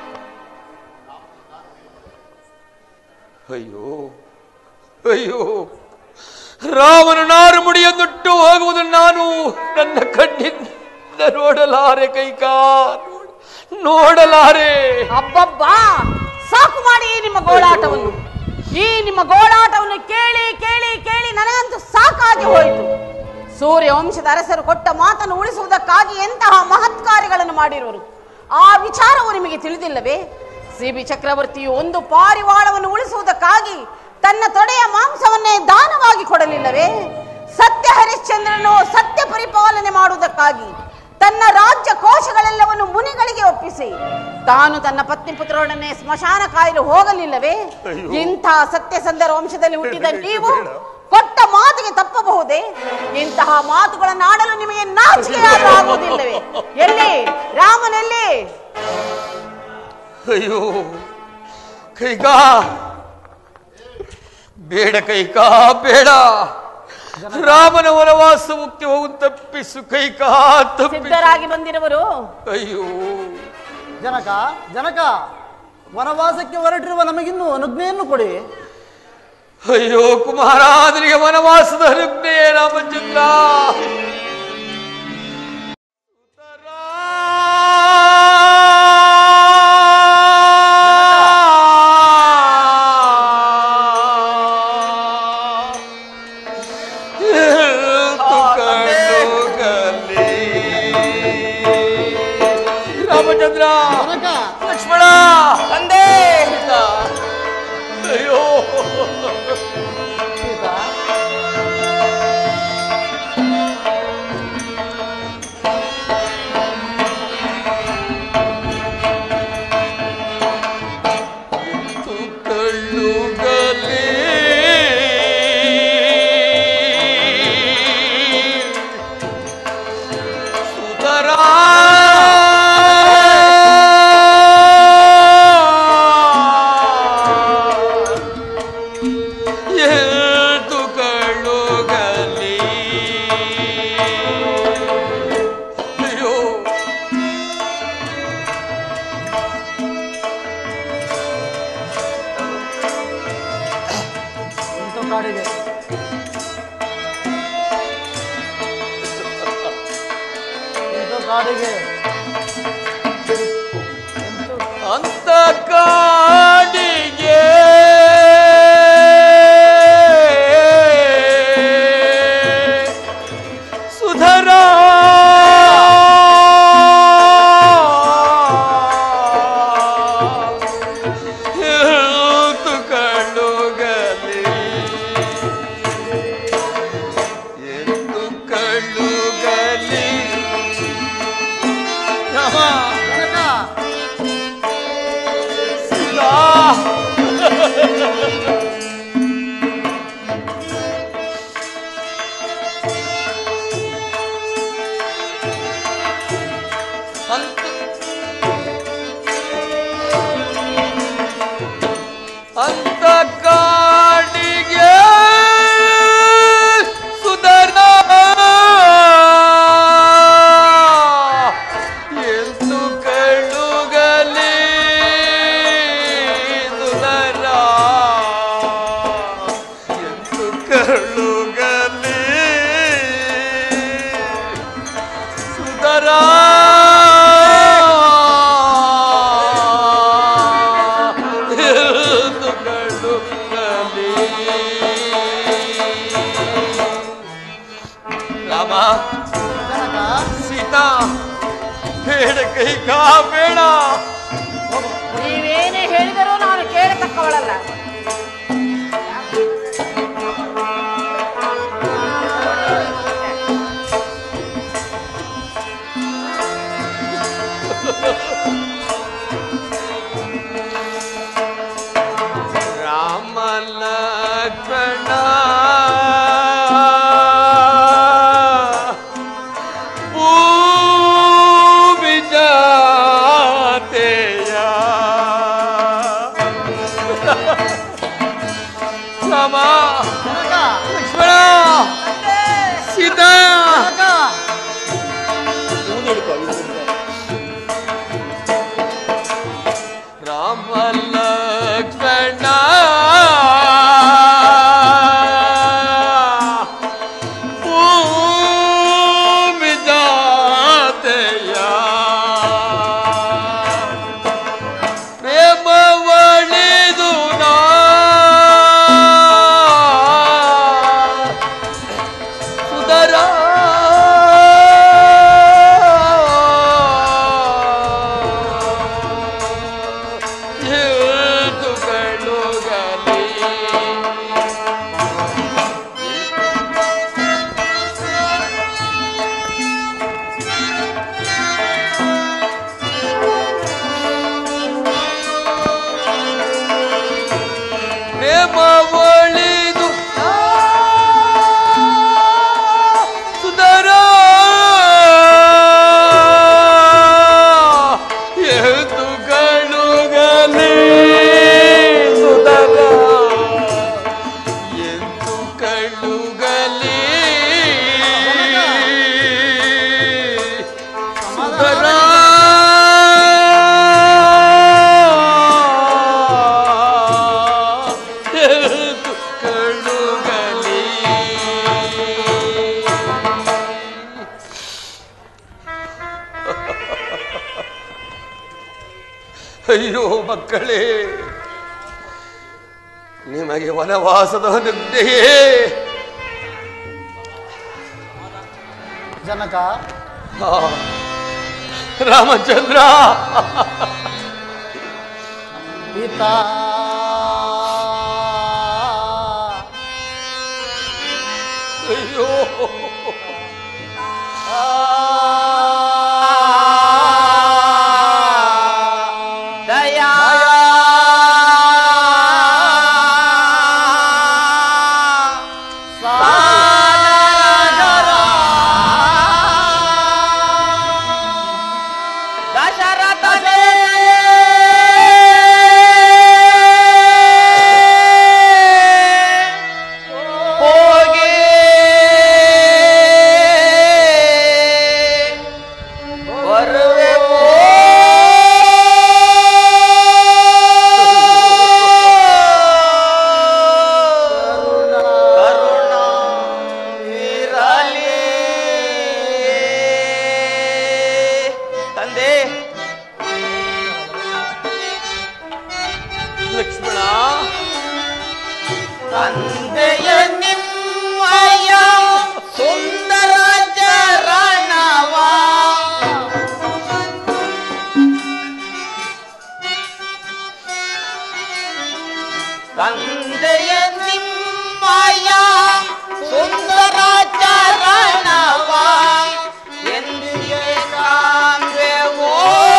ಅಯ್ಯೋ ಅಯ್ಯೋ ರಾಮನು ನಾರು ಮುಡಿಯನ್ನುಟ್ಟು ಹೋಗುವುದನ್ನು ನಾನು ನನ್ನ ಕಣ್ಣಿಂದ ನೋಡಲಾರೆ ಕೈಕಾ ನೋಡ- ನೋಡಲಾರೆ ಅಬ್ಬಬ್ಬಾ ಸಾಕು ಮಾಡಿ ಈ ನಿಮ್ಮ ಗೋಳಾಟವನ್ನು ಈ ನಿಮ್ಮ ಗೋಳಾಟವನ್ನು ಕೇಳಿ ಕೇಳಿ ಕೇಳಿ ನನಗಂತೂ ಸಾಕಾಗಿ ಹೋಯಿತು ಸೂರ್ಯ ವಂಶದ ಅರಸರು ಕೊಟ್ಟ ಮಾತನ್ನು ಉಳಿಸುವುದಕ್ಕಾಗಿ ಎಂತಹ ಮಹತ್ ಕಾರ್ಯಗಳನ್ನು ಮಾಡಿರುವರು ಆ ವಿಚಾರವು ನಿಮಗೆ ತಿಳಿದಿಲ್ಲವೇ ಸಿಬಿ ಚಕ್ರವರ್ತಿಯು ಒಂದು ಪಾರಿವಾಳವನ್ನು ಉಳಿಸುವುದಕ್ಕಾಗಿ ತನ್ನ ತೊಡೆಯ ಮಾಂಸವನ್ನೇ ದಾನವಾಗಿ ಕೊಡಲಿಲ್ಲವೇ ಸತ್ಯ ಹರಿಶ್ಚಂದ್ರನು ಸತ್ಯ ಪರಿಪಾಲನೆ ಮಾಡುವುದಕ್ಕಾಗಿ ತನ್ನ ರಾಜ್ಯ ಕೋಶಗಳೆಲ್ಲವನ್ನು ಮುನಿಗಳಿಗೆ ಒಪ್ಪಿಸಿ ತಾನು ತನ್ನ ಪತ್ನಿ ಪುತ್ರರೊಡನೆ ಸ್ಮಶಾನ ಕಾಯಲು ಹೋಗಲಿಲ್ಲವೇ ಇಂಥ ಸತ್ಯಸಂಧರ ವಂಶದಲ್ಲಿ ಹುಟ್ಟಿದ ನೀವು ಕೊಟ್ಟ ಮಾತಿಗೆ ತಪ್ಪಬಹುದೇ ಇಂತಹ ಮಾತುಗಳನ್ನು ಆಡಲು ನಿಮಗೆ ನಾಚಿಕೆಯಾದ್ರೂ ಆಗುವುದಿಲ್ಲವೇ ಎಲ್ಲಿ ರಾಮನೆಲ್ಲಿ ಅಯ್ಯೋ ಕೈಕಾ ಬೇಡ ಕೈಕಾ ಬೇಡ ರಾಮನ ವನವಾಸ ಮುಖ್ಯವು ತಪ್ಪಿಸು ಕೈಕಾ ತಪ್ಪಿಸು ಸಿದ್ಧರಾಗಿ ಬಂದಿರುವರು ಅಯ್ಯೋ ಜನಕ ಜನಕ ವನವಾಸಕ್ಕೆ ಹೊರಟಿರುವ ನಮಗಿನ್ನೂ ಅನುಜ್ಞೆಯನ್ನು ಕೊಡಿ ಅಯ್ಯೋ ಕುಮಾರ ನಿನಗೆ ವನವಾಸದ ಅನುಜ್ಞೆ ರಾಮಚಂದ್ರ ರಾಮಚಂದ್ರ ಜನಕ ಲಕ್ಷ್ಮಣ ತಂದೆ ಅಯ್ಯೋ ಸೀತಾ ಕಳ್ಳುಗಲೇ ಸುತರ ಎದ್ದು ಕಳ್ಳುಗಲೇ ಅಯ್ಯೋ ಇಂಥ ಕಾಡಿಗೆ ಇಂಥ ಕಾಡಿಗೆ ಅಂತ ಕಾಡಿಗೆ ಸುಧರ ಕಳುಗಲಿ ಎಂದು ಕಳುಗಲಿ ಜನಕ ಅಂತ ಅಂತ ಕಾಡಿಗೆ ಸುಧರ್ಣ ಎಂದು ಕಳುಗಲಿ ಸುಧರ ಎಂದು ಕಳುಗಲಿ ಸುಧರ ಎಂದು ಕಳುಗಲಿ ರಾಮ ಜನಕ ಸೀತಾ ಬೇಡ ಕೈ ಕಾ ಬೇಡ ನೀವೇನೇ ಹೇಳಿದರೂ ನಾನು ಕೇಳತಕ್ಕವಳಲ್ಲ ರಾಮ ಲಕ್ಷ್ಮಣ ಭೂಮಿ ಜಾತೆಯ ರಾಮ ಜನಕ ಲಕ್ಷ್ಮಣ ಸೀತಾ ಜನಕ ರಾಮ ಲಕ್ಷ್ಮಣ ಕ್ಷೇಮ ಒಳಿದು ಸುಧರ ಎದ್ದು ಕಳುಗಲಿ ಸುಧರ ಎದ್ದು ಕಳುಗಲಿ ಸುಧರ ಎದ್ದು ಕಳುಗಲಿ ಅಯ್ಯೋ ಮಕ್ಕಳೇ ನಿಮಗೆ ವನವಾಸದ ನಿದ್ದೆಯೇ ಜನಕ ಆ, ರಾಮಚಂದ್ರ ಪಿತಾ ಅಯ್ಯೋ ದಯಾ ದಶರಥನೇ ಹೋಗಿ ಬರುವೆವೋ ಕರುಣ ಇರಲಿ ತಂದೆ ಲಕ್ಷ್ಮಣ ತಂದೆಯ ನಿಮ್ಮಯ ಸುಂದರ ಚರಣವ ತಂದೆಯ ನಿಮ್ಮಯ ಸುಂದರ ಚರಣವ ಎಂದಿಗೆ ಕಾಂಬೆವೋ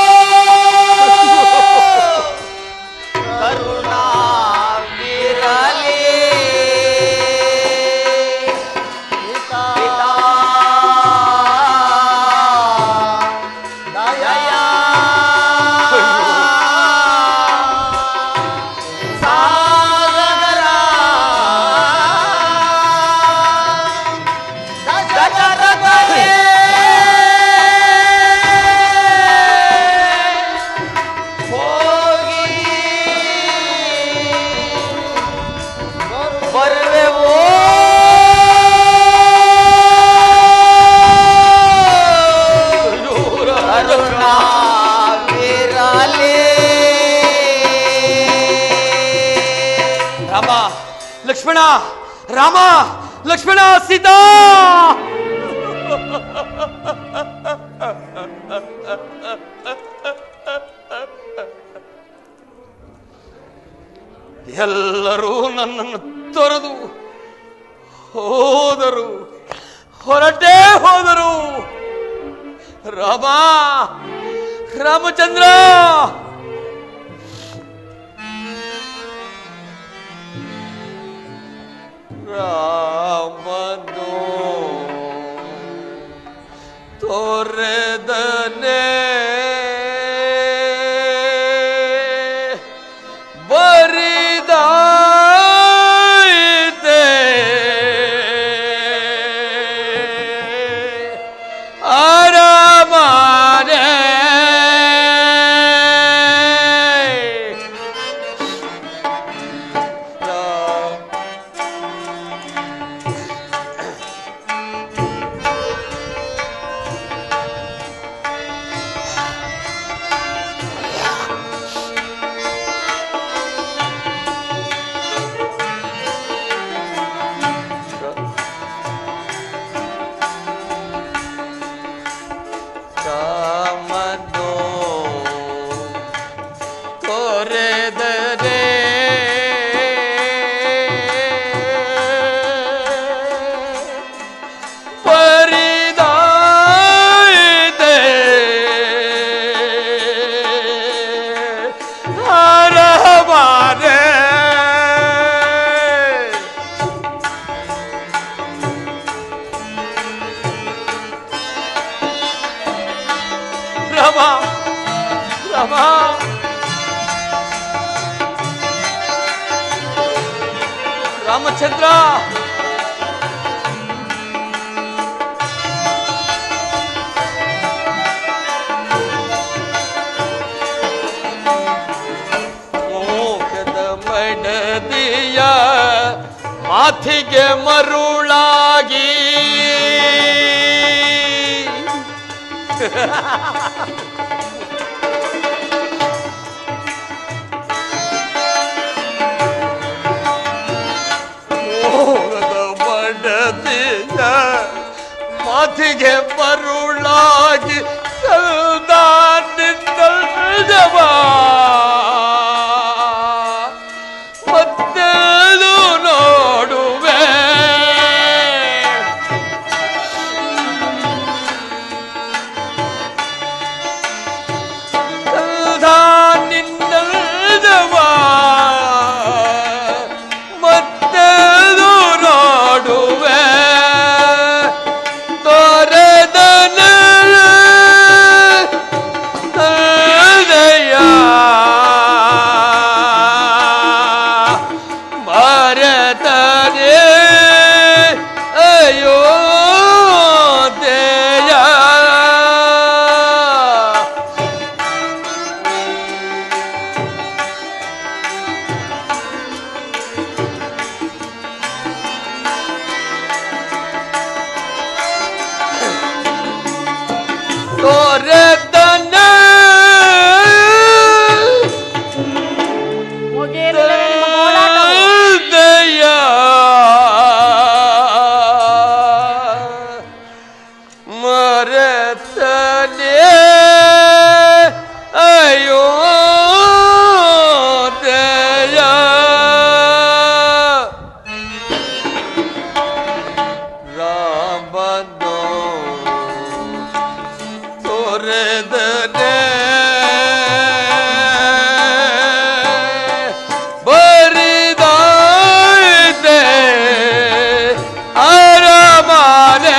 ಕರುಣಾವಿರಲಿ ಪಿತಾ ದಯಾ ಸಾಗರ ದಶರಥನೇ ಹೋಗಿ ಬರುವೆವೋ ಕರುಣಾವಿರಲಿ ರಾಮ ಲಕ್ಷ್ಮಣ ರಾಮ ಲಕ್ಷ್ಮಣ ಸೀತಾ ಎಲ್ಲರೂ ನನ್ನನ್ನು ತೊರೆದು ಹೋದರು ಹೊರಟೇ ಹೋದರು ರಾಮ ರಾಮಚಂದ್ರ ರಾಮನು ತೋರೆದನೆ ಬರಿದಾಯಿತೆ ಅರಮನೆ ರಾಮಚಂದ್ರ ಮೋಹದ ಮಡದಿಯ ಮಾತಿಗೆ ಮರುಳಾಗಿ ಮೋಹದ ಮಡದಿಯ ಮಾತಿಗೆ ಮರುಳಾಗಿ ಸದಾ ನಿನ್ನಲ್ದವ ಮತ್ತೆದು ನೋಡುವೆ ಸದಾ ನಿನ್ನಲ್ದವ ಮತ್ತೆದು ನೋಡುವೆ ತೋರೆದನ ಹೃದಯ ಭಾರತನೇ ಅಯೋಧ್ಯೆಯ ತೋರೆದನ ಮುಗಿಯಲಿಲ್ಲವೇ ನಿಮ್ಮ ಗೋಳಾಟವು? ಹೃದಯ ಮರೆತನೆ ಅಯೋಧ್ಯೆಯ ರಾಮನೋ ತೊರೆದನೆ ಬರಿದಾಯ್ತೆ ಅರಮಾನೆ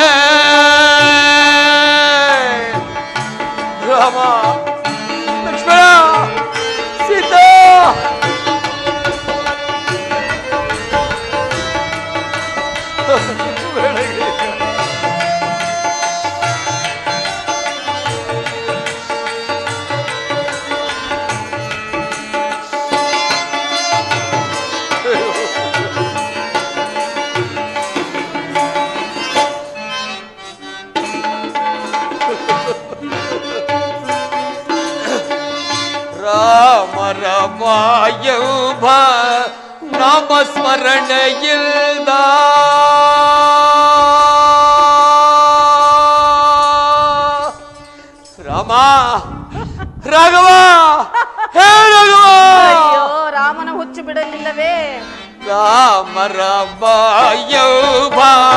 ರಾಮ ಲಕ್ಷ್ಮಣ ಸೀತಾ ರಾಮರ ವಾಯುಭ ನಾಮಸ್ಮರಣೆಯಿಲ್ದ ರಾಮ ರಾಘವ ಹೇ ರಾಘವ ಅಯ್ಯೋ ರಾಮನ ಹುಚ್ಚು ಬಿಡಲಿಲ್ಲವೇ ರಾಮರ ವಾಯುಭ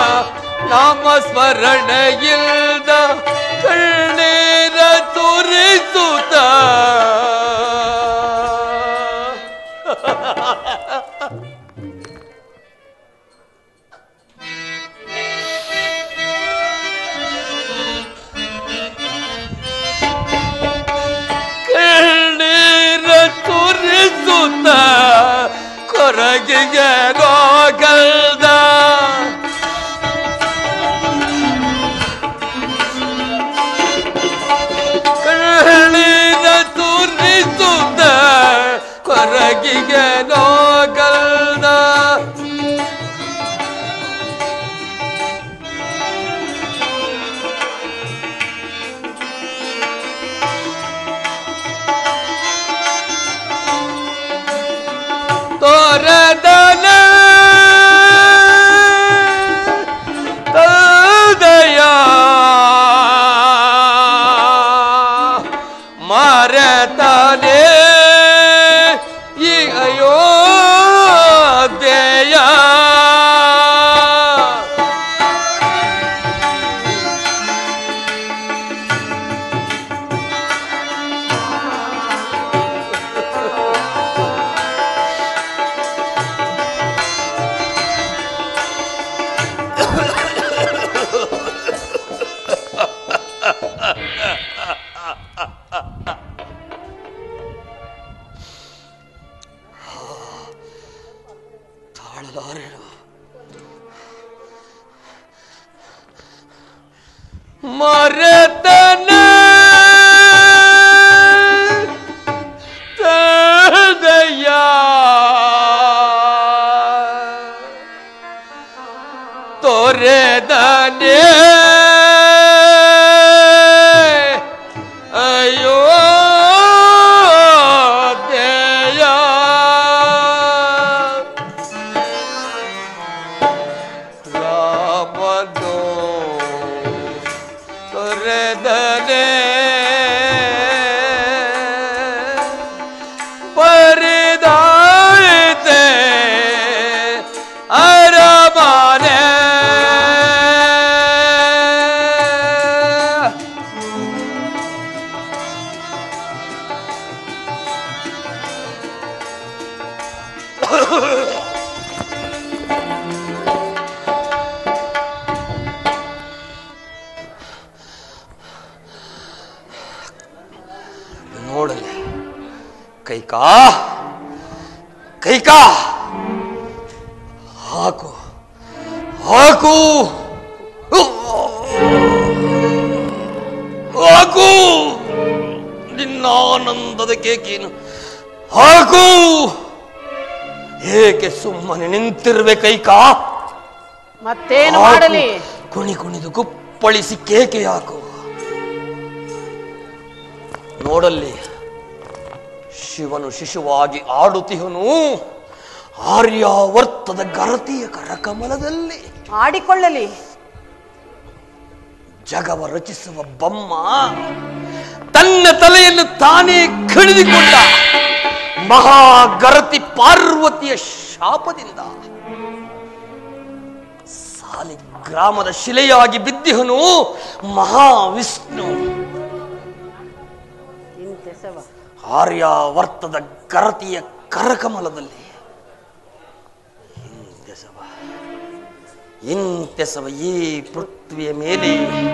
ನಾಮಸ್ಮರಣೆಯಿಲ್ದ ಕಣ್ಣೀರ ತುರಿಸುತ್ತ ಕಣ್ಣೀರ ತುರಿಸುತ್ತ ಕೊರಗಿಗೆ ರೋಗಲ್ದ ಕಣ್ಣೀರ ತುರಿಸುತ್ತ ಕೊರಗಿಗೆ ರೋಗಲ್ದ ತೋರದನ ತದಯ ಮರತನೆ ಈ ಅಯೋಧ್ಯೆಯ ತಾಳಲಾರೆನು ಮರೆತನ ತಂದೆಯ ತೊರೆದನೆ ಅಯ್ಯೋ ದೇಯ ರಾಮನೋ ತೊರೆದನೆ ಪರಿದಾಯಿತೆ ಅರಮನೆ ನೋಡಲಿ ಕೈಕಾ ಕೈಕಾ ಹಾಕು ಹಾಕು ಹಾಕು ನಿನ್ನ ಆನಂದದ ಕೇಕೇನು ಹಾಕು ಏಕೆ ಸುಮ್ಮನೆ ನಿಂತಿರುವೆ ಕೈಕಾ ಮತ್ತೇನು ಹಾಕು. ಮಾಡಲಿ ಕುಣಿ ಕುಣಿದು ಕುಪ್ಪಳಿಸಿ ಕೇಕೆ ಹಾಕು ನೋಡಲ್ಲಿ ಶಿವನು ಶಿಶುವಾಗಿ ಆಡುತ್ತಿಹನು ಆರ್ಯಾವರ್ತದ ಗರತಿಯ ಕರಕಮಲದಲ್ಲಿ ಆಡಿಕೊಳ್ಳಲಿ ಜಗವ ರಚಿಸುವ ಬೊಮ್ಮ ತನ್ನ ತಲೆಯನ್ನು ತಾನೇ ಕಡಿದುಕೊಂಡ ಮಹಾಗರತಿ ಪಾರ್ವತಿಯ ಶಾಪದಿಂದ ಸಾಲಿ ಗ್ರಾಮದ ಶಿಲೆಯಾಗಿ ಬಿದ್ದಿಹನು ಮಹಾವಿಷ್ಣು ಇಂತೆಸವ ಆರ್ಯಾವರ್ತದ ಗರತಿಯ ಕರಕಮಲದಲ್ಲಿ ಇಂತೆಸವ ಇಂತೆಸವ ಈ ಪೃಥ್ವಿಯ ಮೇಲೆ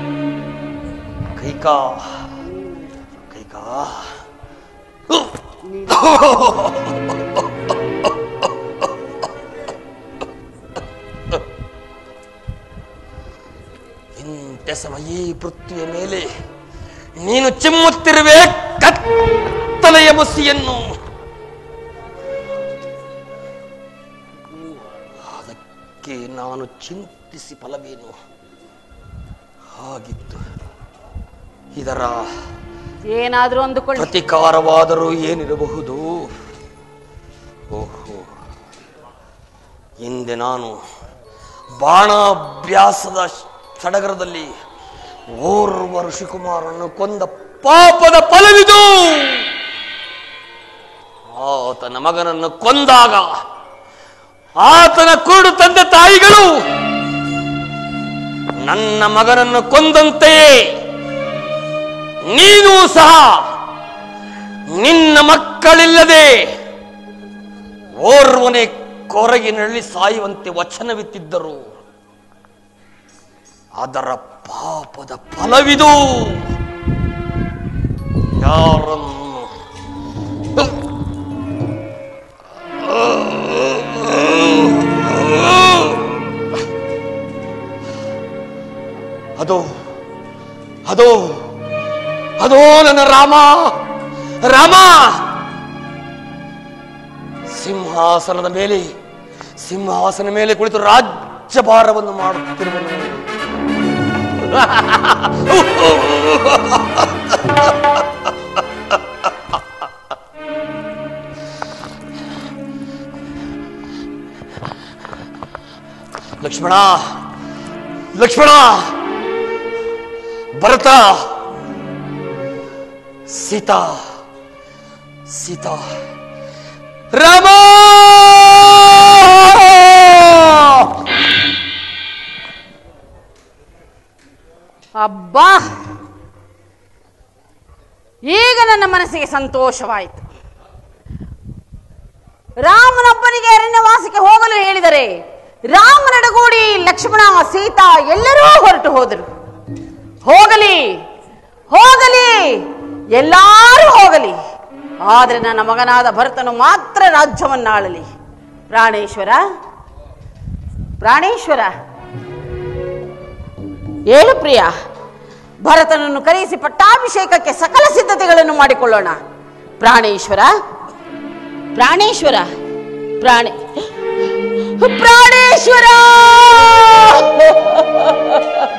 ಕೈಕಾ ಕೈಕಾ ಇಂತೆಸವ ಈ ಪೃಥ್ವಿಯ ಮೇಲೆ ನೀನು ಚಿಮ್ಮುತ್ತಿರುವೆ ಕತ್ತಲೆಯ ಮುಸಿಯನ್ನು ಅದಕ್ಕೆ ನಾನು ಚಿಂತಿಸಿ ಫಲವೇನು ಹಾಗಿತ್ತು ಇದರ ಏನಾದ್ರೂ ಅಂದುಕೊಳ್ಳಿ ಪ್ರತಿಕಾರವಾದರೂ ಏನಿರಬಹುದು ಓಹೋ ಹಿಂದೆ ನಾನು ಬಾಣಾಭ್ಯಾಸದ ಸಡಗರದಲ್ಲಿ ಓರ್ವ ಋಷಿಕುಮಾರನ್ನು ಕೊಂದ ಪಾಪದ ಫಲವಿದು ಆತನ ಮಗನನ್ನು ಕೊಂದಾಗ ಆತನ ಕುರುಡು ತಂದೆ ತಾಯಿಗಳು ನನ್ನ ಮಗನನ್ನು ಕೊಂದಂತೆಯೇ ನೀನು ಸಹ ನಿನ್ನ ಮಕ್ಕಳಿಲ್ಲದೆ ಓರ್ವನೇ ಕೊರಗಿನಲ್ಲಿ ಸಾಯುವಂತೆ ವಚನವಿತ್ತಿದ್ದರು ಅದರ ಪಾಪದ ಫಲವಿದು ಯಾರನ್ನು ಅದೋ ಅದೋ ಅದೋ ನನ್ನ ರಾಮ ರಾಮ ಸಿಂಹಾಸನದ ಮೇಲೆ ಸಿಂಹಾಸನ ಮೇಲೆ ಕುಳಿತು ರಾಜ್ಯಭಾರವನ್ನು ಮಾಡುತ್ತಿರುವನು ಲಕ್ಷ್ಮಣ ಲಕ್ಷ್ಮಣ ಭರತ ಸೀತಾ ಸೀತಾ ರಾಮ ಅಬ್ಬಾ ಈಗ ನನ್ನ ಮನಸ್ಸಿಗೆ ಸಂತೋಷವಾಯಿತು ರಾಮನೊಬ್ಬನಿಗೆ ಅರಣ್ಯವಾಸಕ್ಕೆ ಹೋಗಲು ಹೇಳಿದರೆ ರಾಮನಡಗೂಡಿ ಲಕ್ಷ್ಮಣ ಸೀತಾ ಎಲ್ಲರೂ ಹೊರಟು ಹೋದರು ಹೋಗಲಿ ಹೋಗಲಿ ಎಲ್ಲರೂ ಹೋಗಲಿ ಆದರೆ ನನ್ನ ಮಗನಾದ ಭರತನು ಮಾತ್ರ ರಾಜ್ಯವನ್ನಾಳಲಿ ಪ್ರಾಣೇಶ್ವರ ಪ್ರಾಣೇಶ್ವರ ಹೇಳು ಪ್ರಿಯ ಭರತನನ್ನು ಕರೆಯಿಸಿ ಪಟ್ಟಾಭಿಷೇಕಕ್ಕೆ ಸಕಲ ಸಿದ್ಧತೆಗಳನ್ನು ಮಾಡಿಕೊಳ್ಳೋಣ ಪ್ರಾಣೇಶ್ವರ ಪ್ರಾಣೇಶ್ವರ ಪ್ರಾಣಿ ಪ್ರಾಣೇಶ್ವರ